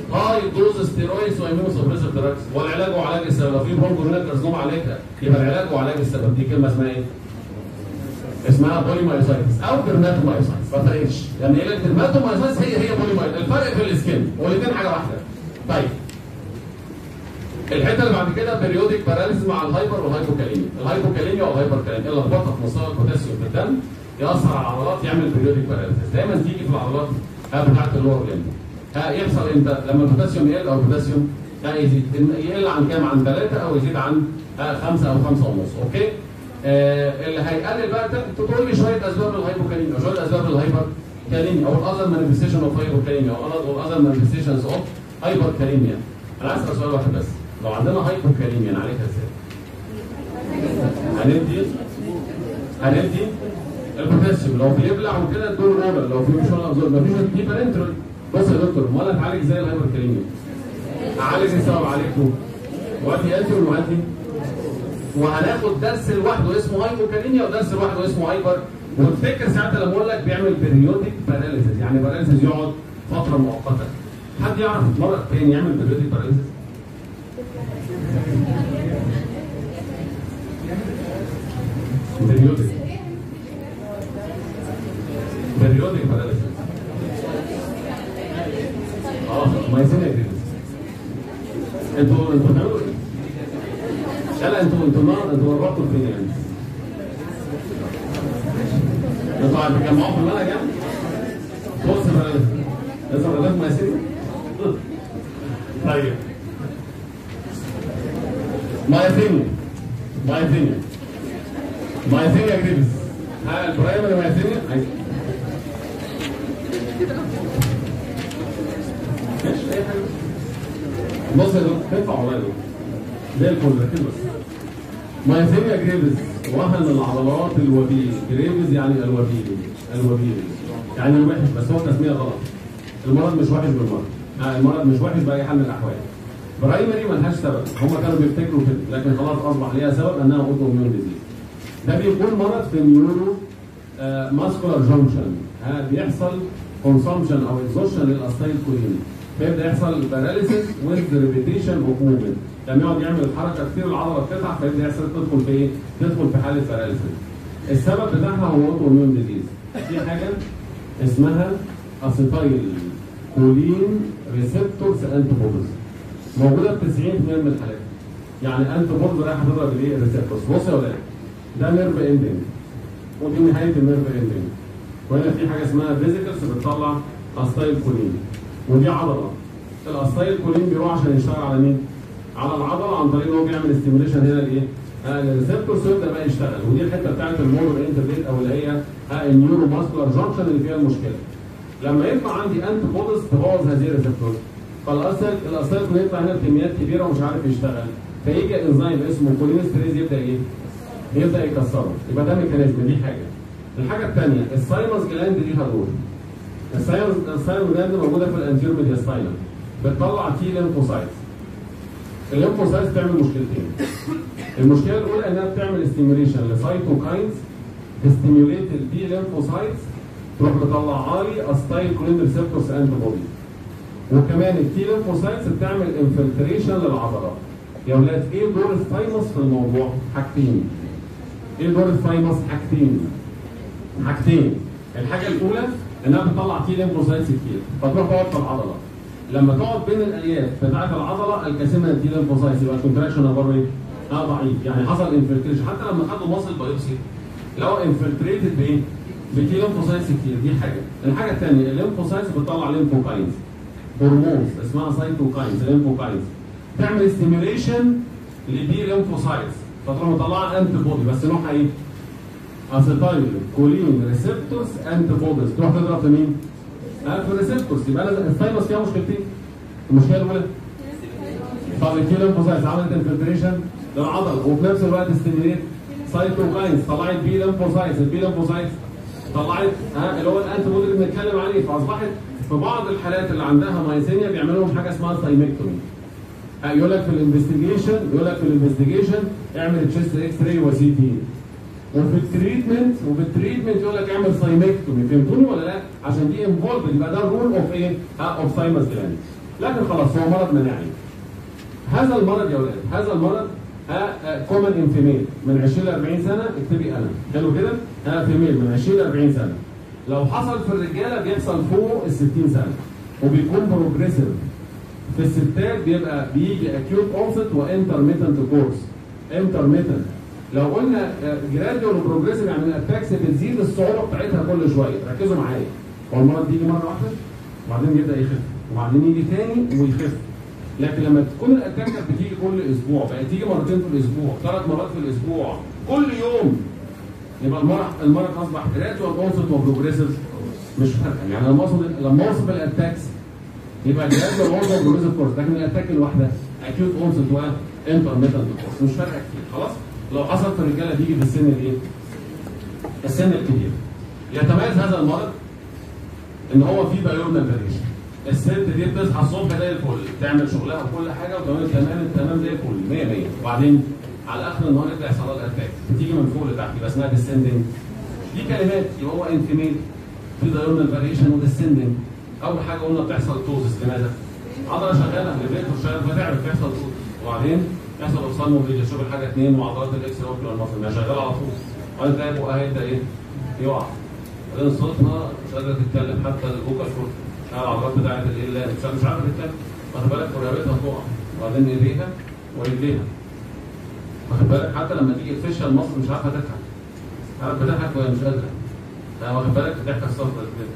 Speaker 1: هاي دوز ستيرويدز وامينو سبريسيف دراجز والعلاج وعلاج السبب لو في برونكو هناك كارسنوما عالجها يبقى العلاج وعلاج السبب دي كلمه اسمها ايه؟ اسمها بوليمايوسايتس او ديرماتومايوسايتس ما فرقتش يعني هي الديرماتومايوسايتس هي هي بوليمايوسايتس الفرق في السكين والاثنين حاجه واحده طيب الحته اللي بعد كده بيريودك باراليز مع الهايبر والهايبوكاليميا الهايبوكاليميا والهايبركاليميا اللخبطه في مستوى البوتاسيوم في الدم ياثر على العضلات يعمل بيريودك باراليز دايما تيجي في العضلات بتاعت اللور ليمب ها يحصل امتى لما البوتاسيوم يقل او البوتاسيوم ها يزيد يقل عن كام عن 3 او يزيد عن 5 او 5 ونص اوكي آه اللي هيقلل بقى تقول لي شويه اسباب الهايبوكاليميا شويه اسباب الهايبر كاليميا او الاذر مانيفستيشن اوف هايبوكاليميا او الاذر مانيفستيشنز اوف هايبركاليميا انا عايز اسال سؤال واحد بس لو عندنا هايبوكاليميا نعالجها ازاي؟ هندي هندي البوتاسيوم لو بيبلع وكده الدور اورال لو في مش ابزورب مفيش دي بارنترال بص يا دكتور امال اتعالج ازاي الهايبركاليميا؟ اعالج السبب عليكم وادي انتي وادي وهناخد درس لوحده اسمه هايبوكاليميا ودرس لوحده اسمه هايبر وافتكر ساعتها لما اقول لك بيعمل بيريودك باراليسيس يعني باراليسيس يقعد فتره مؤقته حد يعرف مرض تاني يعمل بيريودك باراليسيس؟ بيريودك بيريودك باراليسيس اه ما يسمى انتوا انتوا بتعملوا ايه؟ لا لا انتوا انتوا النهارده انتوا قربتوا فين يعني؟ انتوا هتجمعوا في الملعب يعني؟ بص باراليسيس لازم لازم ما يسمى طيب مايثينيا مايثينيا مايثينيا جريفز ها البرايمري مايثينيا ماشي اي حاجه بص يا دكتور تنفع والله يا دكتور زي الفل ركز بس مايثينيا جريفز وهن العضلات الوبيل جريفز يعني الوبيل الوبيل يعني الوحش بس هو تسميه غلط المرض مش وحش بالمرض آه المرض مش وحش باي حال من الاحوال برايمري ملهاش سبب هم كانوا بيفتكروا كده لكن خلاص اصبح ليها سبب انها اوتو اميون ديزيز ده بيكون مرض في النيورو آه ماسكولار جونكشن ها بيحصل كونسومشن او اكزوشن للاستايل كولين فيبدا يحصل باراليسيس ويز ريبيتيشن اوف موفمنت لما يقعد يعمل حركه كتير العضله بتتعب فيبدا يحصل تدخل في ايه؟ تدخل في حاله باراليسيس السبب بتاعها هو اوتو اميون ديزيز في حاجه اسمها اسيتايل كولين ريسبتورز انتيبوديز موجوده في 90% من الحالات يعني انتيبوديز رايحه تضرب الايه الريسبتورز بص يا ولاد ده نيرف اندنج ودي نهايه النيرف اندنج وهنا في حاجه اسمها فيزيكلز بتطلع استايل كولين ودي عضله الاستايل كولين بيروح عشان يشتغل على مين؟ على العضله عن طريق ان هو بيعمل ستيميوليشن هنا لايه؟ الريسبتورز يبدا بقى يشتغل ودي الحته بتاعت المور انترفيت او اللي هي النيورو ماسكولار جانكشن اللي فيها المشكله. لما يطلع عندي انتي بوديز تبوظ هذه الريسبتورز فالاصل الاصل يطلع هنا بكميات كبيره ومش عارف يشتغل فيجي انزيم اسمه كولينستريز يبدا ايه؟ يبدا يكسره يبقى ده ميكانيزم دي حاجه. الحاجه الثانيه الساينس جلاند ليها دور. الساينس الساينس جلاند موجوده في الانتيرو ميدياستاينم بتطلع تي ليمفوسايتس. الليمفوسايتس بتعمل مشكلتين. المشكله الاولى انها بتعمل ستيميوليشن لسايتوكاينز تستيميوليت البي ليمفوسايتس تروح مطلعها لي استايل كولين ريسبتورز انتي بودي وكمان التي ليمفوسايتس بتعمل انفلتريشن للعضلات يا ولاد ايه دور الثايموس في الموضوع؟ حاجتين ايه دور الثايموس؟ حاجتين حاجتين الحاجه الاولى انها بتطلع تي ليمفوسايتس كتير فتروح تقعد في العضله لما تقعد بين الالياف بتاعت العضله الكثير التي ليمفوسايتس يبقى الكونتراكشن اخباره ايه؟ اه ضعيف يعني حصل انفلتريشن حتى لما خدوا ماسل بايوبسي لو انفلتريتد بايه؟ بتي ليمفوسايتس كتير دي حاجه الحاجه الثانيه الليمفوسايتس بتطلع ليمفوكاينز هرمونز اسمها سايتوكاينز ليمفوكاينز تعمل ستيميوليشن لبي ليمفوسايتس فتروح مطلعها انتي بودي بس نوعها ايه؟ اسيتايل كولين ريسبتورز انتي بوديز تروح تضرب في مين؟ آه في الريسبتورز يبقى انا الثايموس فيها مشكلتين المشكله الاولى طب التي ليمفوسايتس عملت انفلتريشن للعضله وفي نفس الوقت ستيميوليت سايتوكاينز طلعت بي ليمفوسايتس البي ليمفوسايتس طلعت ها اللي هو الانتي بودي اللي بنتكلم عليه فاصبحت في بعض الحالات اللي عندها مايسينيا بيعملوا لهم حاجه اسمها ثايمكتومي يقول لك في الانفستيجيشن يقول لك في الانفستيجيشن اعمل تشيست اكس راي وسي تي وفي التريتمنت وفي التريتمنت يقول لك اعمل ثايمكتومي فهمتوني ولا لا؟ عشان دي انفولد يبقى ده الرول اوف ايه؟ اوف ثايمس جلاند لكن خلاص هو مرض مناعي هذا المرض يا ولاد هذا المرض كومن ان فيميل من 20 ل 40 سنه اكتبي انا حلو كده ها فيميل من 20 ل 40 سنه لو حصل في الرجاله بيحصل فوق ال 60 سنه وبيكون بروجريسيف في الستات بيبقى بيجي اكيوت اونست وانترميتنت كورس انترميتنت لو قلنا جراديوال وبروجريسيف يعني الاتاكس بتزيد الصعوبه بتاعتها كل شويه ركزوا معايا هو المرض بيجي مره واحده وبعدين يبدا يخف وبعدين يجي تاني ويخف لكن لما تكون الاتاك بتيجي كل اسبوع بقى تيجي مرتين في الاسبوع ثلاث مرات في الاسبوع كل يوم يبقى المرض المرض اصبح جراديوال اونست وبروجريسيف مش فارقه يعني لما اوصف لما اوصف الاتاكس يبقى جراديوال اونست وبروجريسيف كورس لكن الاتاك الواحده اكيوت اونست وانترميتنت كورس مش فارقه كتير خلاص لو حصل في الرجاله بيجي في السن الايه؟ السن الكبير يتميز هذا المرض ان هو فيه بايورنال فاريشن الست دي بتصحى الصبح زي الفل تعمل شغلها وكل حاجه وتمام تمام التمام زي الفل 100 100 وبعدين على اخر النهار يبدا يحصل لها الاتاك بتيجي من فوق لتحت يبقى اسمها ديسندنج دي كلمات يبقى هو انفيميل في دايورنال فاريشن وديسندنج اول حاجه قلنا بتحصل توزس لماذا؟ عضله شغاله اللي شغال فتعرف بيحصل توزس وبعدين يحصل اوصال موبيليا شوف الحاجه اثنين وعضلات الاكس اوكيولار ماسل ما شغاله على طول وبعدين تلاقي بقها هيبدا ايه؟ يقع بعدين صوتها مش قادره تتكلم حتى الفوكال كورد العضلات بتاعت الايه مش مش عارفه تتكلم واخد بالك ورقبتها تقع وبعدين ايديها ورجليها واخد بالك حتى لما تيجي الفيشل مصر مش عارفه تضحك عارف بتضحك وهي مش قادره واخد بالك الضحكه الصفراء كده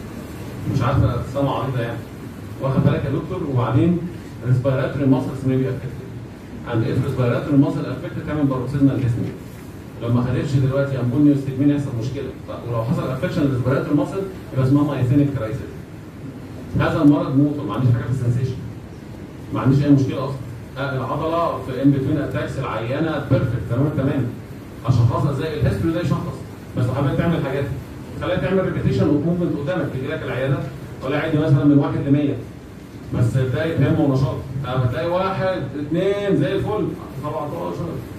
Speaker 1: مش عارفه تسمع عريضه يعني واخد بالك يا دكتور وبعدين ريسبيراتوري ماسلز ميبي افكتد عند اف ريسبيراتوري ماسل افكتد تعمل باروكسيزمال ديسني لو ما خدتش دلوقتي امبونيو ستيجمين يحصل مشكله ولو حصل افكشن ريسبيراتوري ماسل يبقى اسمها مايثينيك كرايسيس هذا المرض موت ما عنديش حاجه في السنسيشن ما عنديش اي مشكله اصلا العضله في ان بتوين اتاكس العيانه بيرفكت تمام تمام اشخاصها زي الهيستوري ده يشخص بس لو حابب تعمل حاجات خليها تعمل ريبيتيشن اوف موفمنت قدامك تجي لك العياده ولا عادي مثلا من واحد ل 100 بس تلاقي فهم ونشاط هتلاقي واحد اثنين زي الفل 17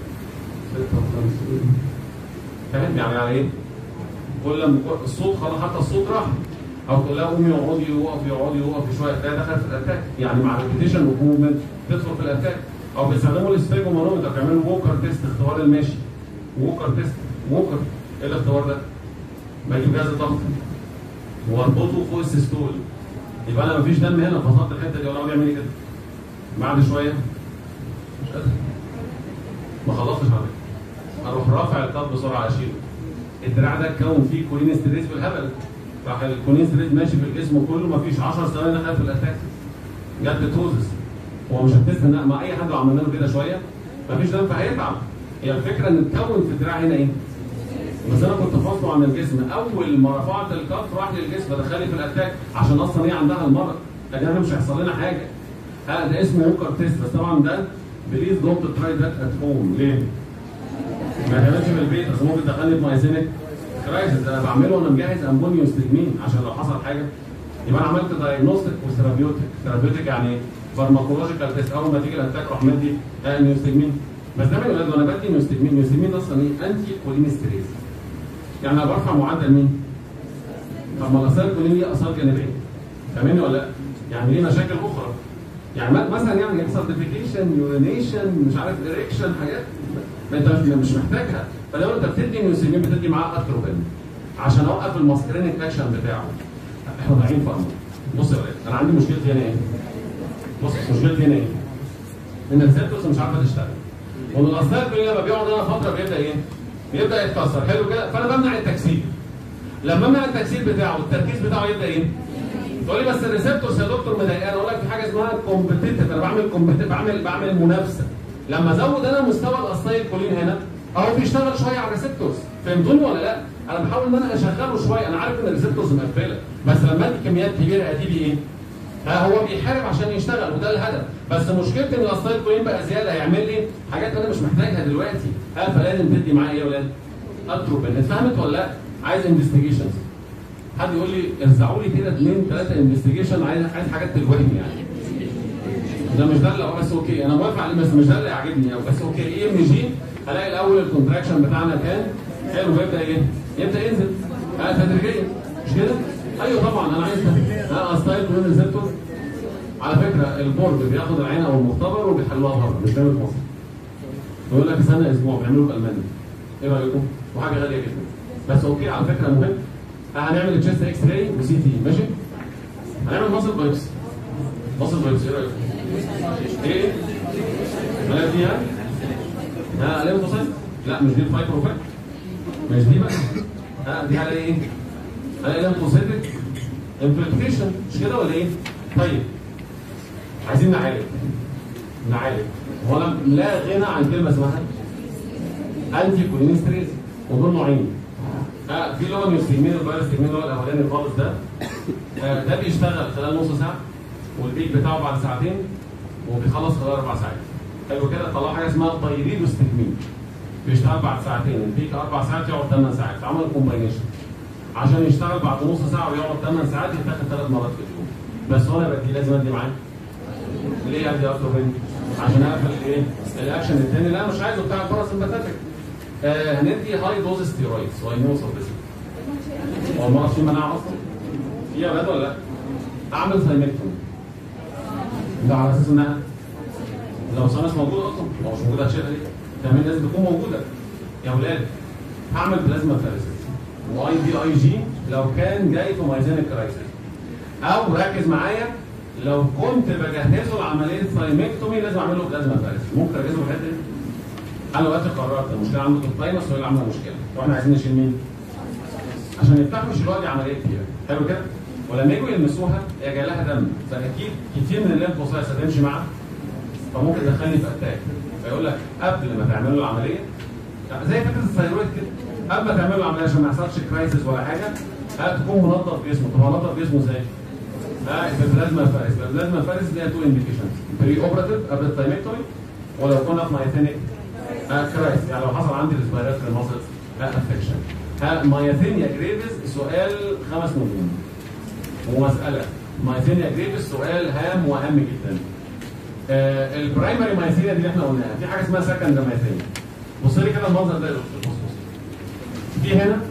Speaker 1: 56 فاهم يعني على ايه؟ كل لما الصوت خلاص حتى الصوت راح او تقول لها قومي اقعدي يقف يقعدي يقف شويه تلاقي دخل في الاتاك يعني مع ريبيتيشن اوف موفمنت تدخل في الاتاك او بيستخدموا السفيجومانومتر بيعملوا ووكر تيست اختبار الماشي ووكر تيست ووكر ايه الاختبار ده؟ بجيب جهاز الضغط واربطه فوق السيستول يبقى انا مفيش دم هنا فصلت الحته دي وانا بيعمل ايه كده؟ بعد شويه مش قادر ما خلصتش على فكره اروح رافع القلب بسرعه اشيله الدراع ده اتكون فيه كولين ستريس بالهبل راح الكولين ستريس ماشي في الجسم كله مفيش 10 ثواني دخل في الاتاك جت توزس هو مش هتست مع اي حد لو عملنا له كده شويه مفيش دم فهيتعب هي الفكره ان اتكون في الدراع هنا ايه؟ بس انا كنت فاصله عن الجسم اول ما رفعت الكف راح للجسم دخلني في الاتاك عشان اصلا هي عندها المرض لكن احنا مش هيحصل لنا حاجه ها ده اسمه ووكر تيست بس طبعا ده بليز دونت تراي ذات ات هوم ليه؟ ما تعملش في البيت اصل ممكن تدخلني في مايزينيك كرايسيس انا بعمله وانا مجهز امبونيو ستجمين عشان لو حصل حاجه يبقى انا عملت دايجنوستيك وثيرابيوتيك ثيرابيوتيك يعني فارماكولوجيكال تيست اول ما تيجي الاتاك اروح مدي نيوستجمين بس ده من الولاد وانا بدي نيوستجمين نيوستجمين اصلا ايه؟ انتي كولينستريز يعني انا برفع معدل مين؟ طب ما الاثار الكولين ليها اثار جانبيه فاهمني ولا لا؟ يعني ليه مشاكل اخرى يعني مثلا يعني يحصل ديفيكيشن يورينيشن مش عارف اريكشن حاجات ما انت مش محتاجها فلو انت بتدي نيوسيمين بتدي معاه اتروبين عشان اوقف الماسكرينيك اكشن بتاعه احنا ضايعين في امر بص يا ولاد انا عندي مشكلتي هنا ايه؟ بص مشكلتي هنا ايه؟ ان الريسبتورز مش عارفه تشتغل وان الاثار الكولين لما بيقعد هنا فتره بيبدا ايه؟ بيبدا يتكسر حلو كده فانا بمنع التكسير لما امنع التكسير بتاعه التركيز بتاعه يبدا ايه؟ تقول لي بس الريسبتورز يا دكتور مضايقاني اقول لك في حاجه اسمها كومبتيتيف انا بعمل كومبتيتيف بعمل بعمل منافسه لما ازود انا مستوى الاصايل كولين هنا اهو بيشتغل شويه على الريسبتورز فهمتوني ولا لا؟ انا بحاول ان انا اشغله شويه انا عارف ان الريسبتورز مقفله بس لما ادي كميات كبيره هتيجي ايه؟ ها هو بيحارب عشان يشتغل وده الهدف بس مشكلتي ان الاصايل كولين بقى زياده هيعمل لي حاجات انا مش محتاجها دلوقتي ها فلازم تدي معايا ايه يا ولاد؟ اتروبين اتفهمت ولا لا؟ عايز انفستيجيشنز حد يقول لي ارزعوا لي كده اثنين ثلاثه انفستيجيشن عايز عايز حاجات تلوهني يعني ده مش ده اللي بس اوكي انا موافق عليه بس مش ده اللي يعجبني قوي بس اوكي اي ام جي هلاقي الاول الكونتراكشن بتاعنا كان حلو بيبدا ايه؟ يبدا ينزل اه تدريجيا مش كده؟ ايوه طبعا انا عايز ده اه استايل كلون ريسبتور على فكره البورد بياخد العين او المختبر وبيحلوها بره مش بيعمل في مصر يقول لك استنى اسبوع بيعملوا في المانيا ايه رايكم؟ وحاجه غاليه جدا بس اوكي على فكره مهم هنعمل تشيست اكس راي وسي تي ماشي؟ هنعمل مصل بايبس مصل بايبس ايه رايكم؟ ايه؟ هنلاقي فيها؟ ها ليه متصل؟ لا مش دي الفايبر فاك مش دي بقى ها دي على ايه؟ على ليمفوسيتك انفلتريشن مش كده ولا ايه؟ طيب عايزين نعالج نعالج هو لا غنى عن كلمه اسمها انتي كولينستريز ودول نوعين آه في اللي هو نيوستيمين الفيروس تيمين اللي هو الاولاني خالص ده آه ده بيشتغل خلال نص ساعه والبيك بتاعه بعد ساعتين وبيخلص خلال اربع ساعات حلو كده طلعوا حاجه اسمها بايريدوستيمين بيشتغل بعد ساعتين البيك اربع ساعات يقعد 8 ساعات فعمل كومباينيشن عشان يشتغل بعد نص ساعه ويقعد 8 ساعات يتاخد ثلاث مرات في اليوم بس هو انا بدي لازم ادي معاه ليه ادي اكتر مني عشان اقفل الايه الاكشن الثاني لا مش عايزه بتاع الباراسمباتيك آه هندي هاي دوز ستيرويدز وهيموصل بس هو المرض فيه مناعه اصلا فيها بجد ولا لا؟ اعمل ثايمكتومي ده على اساس انها لو سانس موجود اصلا هو مش موجود هتشيلها ليه؟ كمان لازم تكون موجوده يا اولاد هعمل بلازما فارسيس واي بي اي جي لو كان جاي في مايزينيك كرايسيس او ركز معايا لو كنت بجهزه لعمليه ثايمكتومي لازم اعمل له بلازما فارسيس ممكن اجهزه في الحته دي انا دلوقتي قررت المشكله عنده في الثايمس هو اللي عامله مشكله واحنا عايزين نشيل مين؟ عشان يفتحوا يشيلوها دي عمليه كبيره حلو كده؟ ولما يجوا يلمسوها هي جاي لها دم فاكيد كتير من الليمفوسايتس هتمشي معاها فممكن تدخلني في اتاك فيقول لك قبل ما تعمل له العمليه زي فكره الثايرويد كده قبل ما تعمل له العمليه عشان ما يحصلش كرايسيس ولا حاجه تكون منظف جسمه طب منظف جسمه ازاي؟ ها بالبلازما فارس البلازما فارس ليها تو انديكيشنز بري اوبراتيف قبل الثايمكتومي ولو كنا في مايثينيك كرايس يعني لو حصل عندي ريسبيراتوري ماسلز افكشن ها مايثينيا جريفز سؤال خمس نجوم ومساله مايثينيا جريفز سؤال هام واهم جدا آه البرايمري مايثينيا دي اللي احنا قلناها في حاجه اسمها سكند مايثينيا بص لي كده المنظر ده يا دكتور بص بص في هنا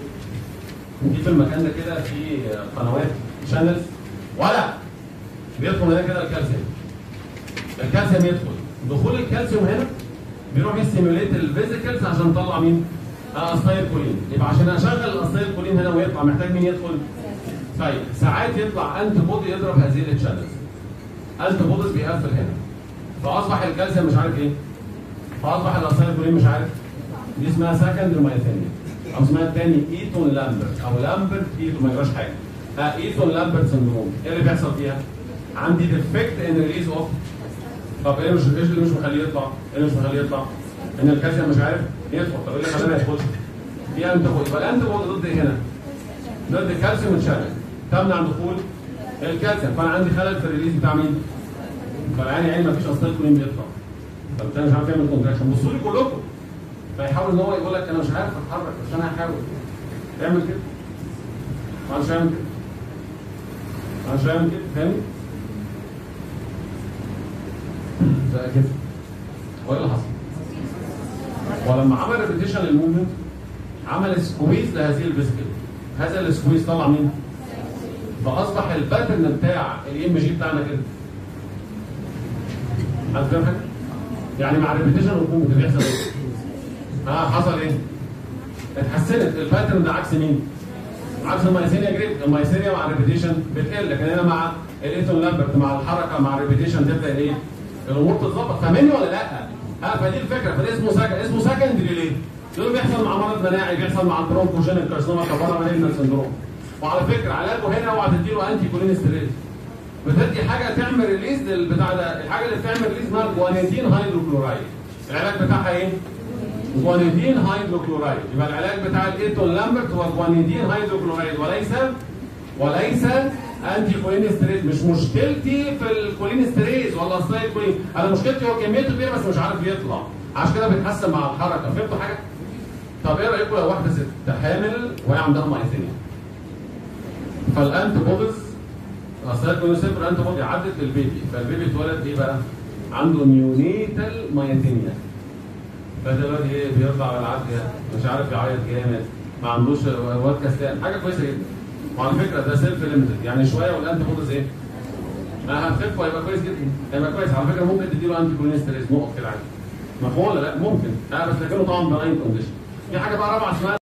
Speaker 1: في في المكان ده كده في قنوات شانلز ولا بيدخل هنا كده الكالسيوم الكالسيوم يدخل دخول الكالسيوم هنا بيروح يستيموليت الفيزيكلز عشان يطلع مين؟ اسايل كولين يبقى عشان اشغل الاسايل كولين هنا ويطلع محتاج مين يدخل؟ طيب ساعات يطلع انت بودي يضرب هذه التشانلز انت بوديز بيقفل هنا فاصبح الكالسيوم مش عارف ايه فاصبح الاسايل كولين مش عارف دي اسمها سكند مايثينيا او اسمها الثاني ايتون لامبرت او لامبرت ايتون ما يجراش حاجه ها ايتون لامبرت سندروم ايه اللي بيحصل فيها؟ عندي ديفكت ان ريليز اوف طب ايه مش ايش اللي مش مخليه يطلع؟ ايه اللي مش مخليه يطلع؟ ان الكالسيوم مش عارف يدخل طب ايه اللي خلاه ما يدخلش؟ في انت بودي يبقى الانت بودي ضد هنا ضد الكالسيوم شانل تمنع دخول الكالسيوم فانا عندي خلل في الريليز بتاع مين؟ فالعين عين ما فيش اصلا كولين بيطلع فبالتالي مش عارف يعمل كونتراكشن بصوا لي كلكم فيحاول ان هو يقول لك انا مش عارف اتحرك بس انا هحاول اعمل كده انا مش هعمل كده انا مش هعمل كده فاهمني؟ زي كده هو ايه اللي حصل؟ ولما عمل ريبيتيشن للموفمنت عمل سكويز لهذه الفيسكل هذا السكويز طلع مين؟ فاصبح الباترن بتاع الام جي بتاعنا كده حد فاهم حاجه؟ يعني مع الريبيتيشن والموفمنت بيحصل ايه؟ اه حصل ايه؟ اتحسنت الباترن ده عكس مين؟ عكس المايسينيا جريد المايسينيا مع الريبيتيشن بتقل لكن هنا مع الايتون لامبرت مع الحركه مع الريبيتيشن تبدا ايه؟ الامور تتظبط فاهمني ولا لا؟ اه فدي الفكره فده اسمه سكن اسمه سكندري ليه؟ لانه بيحصل مع مرض مناعي بيحصل مع البرونكوجينيك كارسينوما كبارا مالينا سندروم وعلى فكره علاجه هنا اوعى تديله انتي كولينستريز بتدي حاجه تعمل ريليز للبتاع ده الحاجه اللي بتعمل ريليز اسمها جوانيتين هيدروكلورايد العلاج بتاعها ايه؟ جوانيدين هيدروكلورايد يبقى العلاج بتاع الايتون لامبرت هو جوانيدين هيدروكلورايد وليس وليس انتي كولينستريز مش مشكلتي في الكولينستريز ولا السايد كولين انا مشكلتي هو كميته كبيره بس مش عارف يطلع عشان كده بيتحسن مع الحركه فهمتوا حاجه؟ طب ايه رايكم لو واحده ست حامل وهي عندها مايثينيا فالانت بوديز السايد كولينستريز انت بودي عدت للبيبي فالبيبي اتولد ايه بقى؟ عنده نيونيتال مايثينيا فدلوقتي ايه بيرضع بالعافيه مش عارف يعيط جامد ما عندوش واد كسلان حاجه كويسه جدا وعلى فكره ده سيلف ليمتد يعني شويه والانت بودز ايه؟ ما هتخف وهيبقى كويس جدا هيبقى كويس على فكره ممكن تديله انتي كولينستريز نقط كده عادي مفهوم ولا لا؟ ممكن اه بس لكنه طبعا بلاين كونديشن في حاجه بقى رابعه اسمها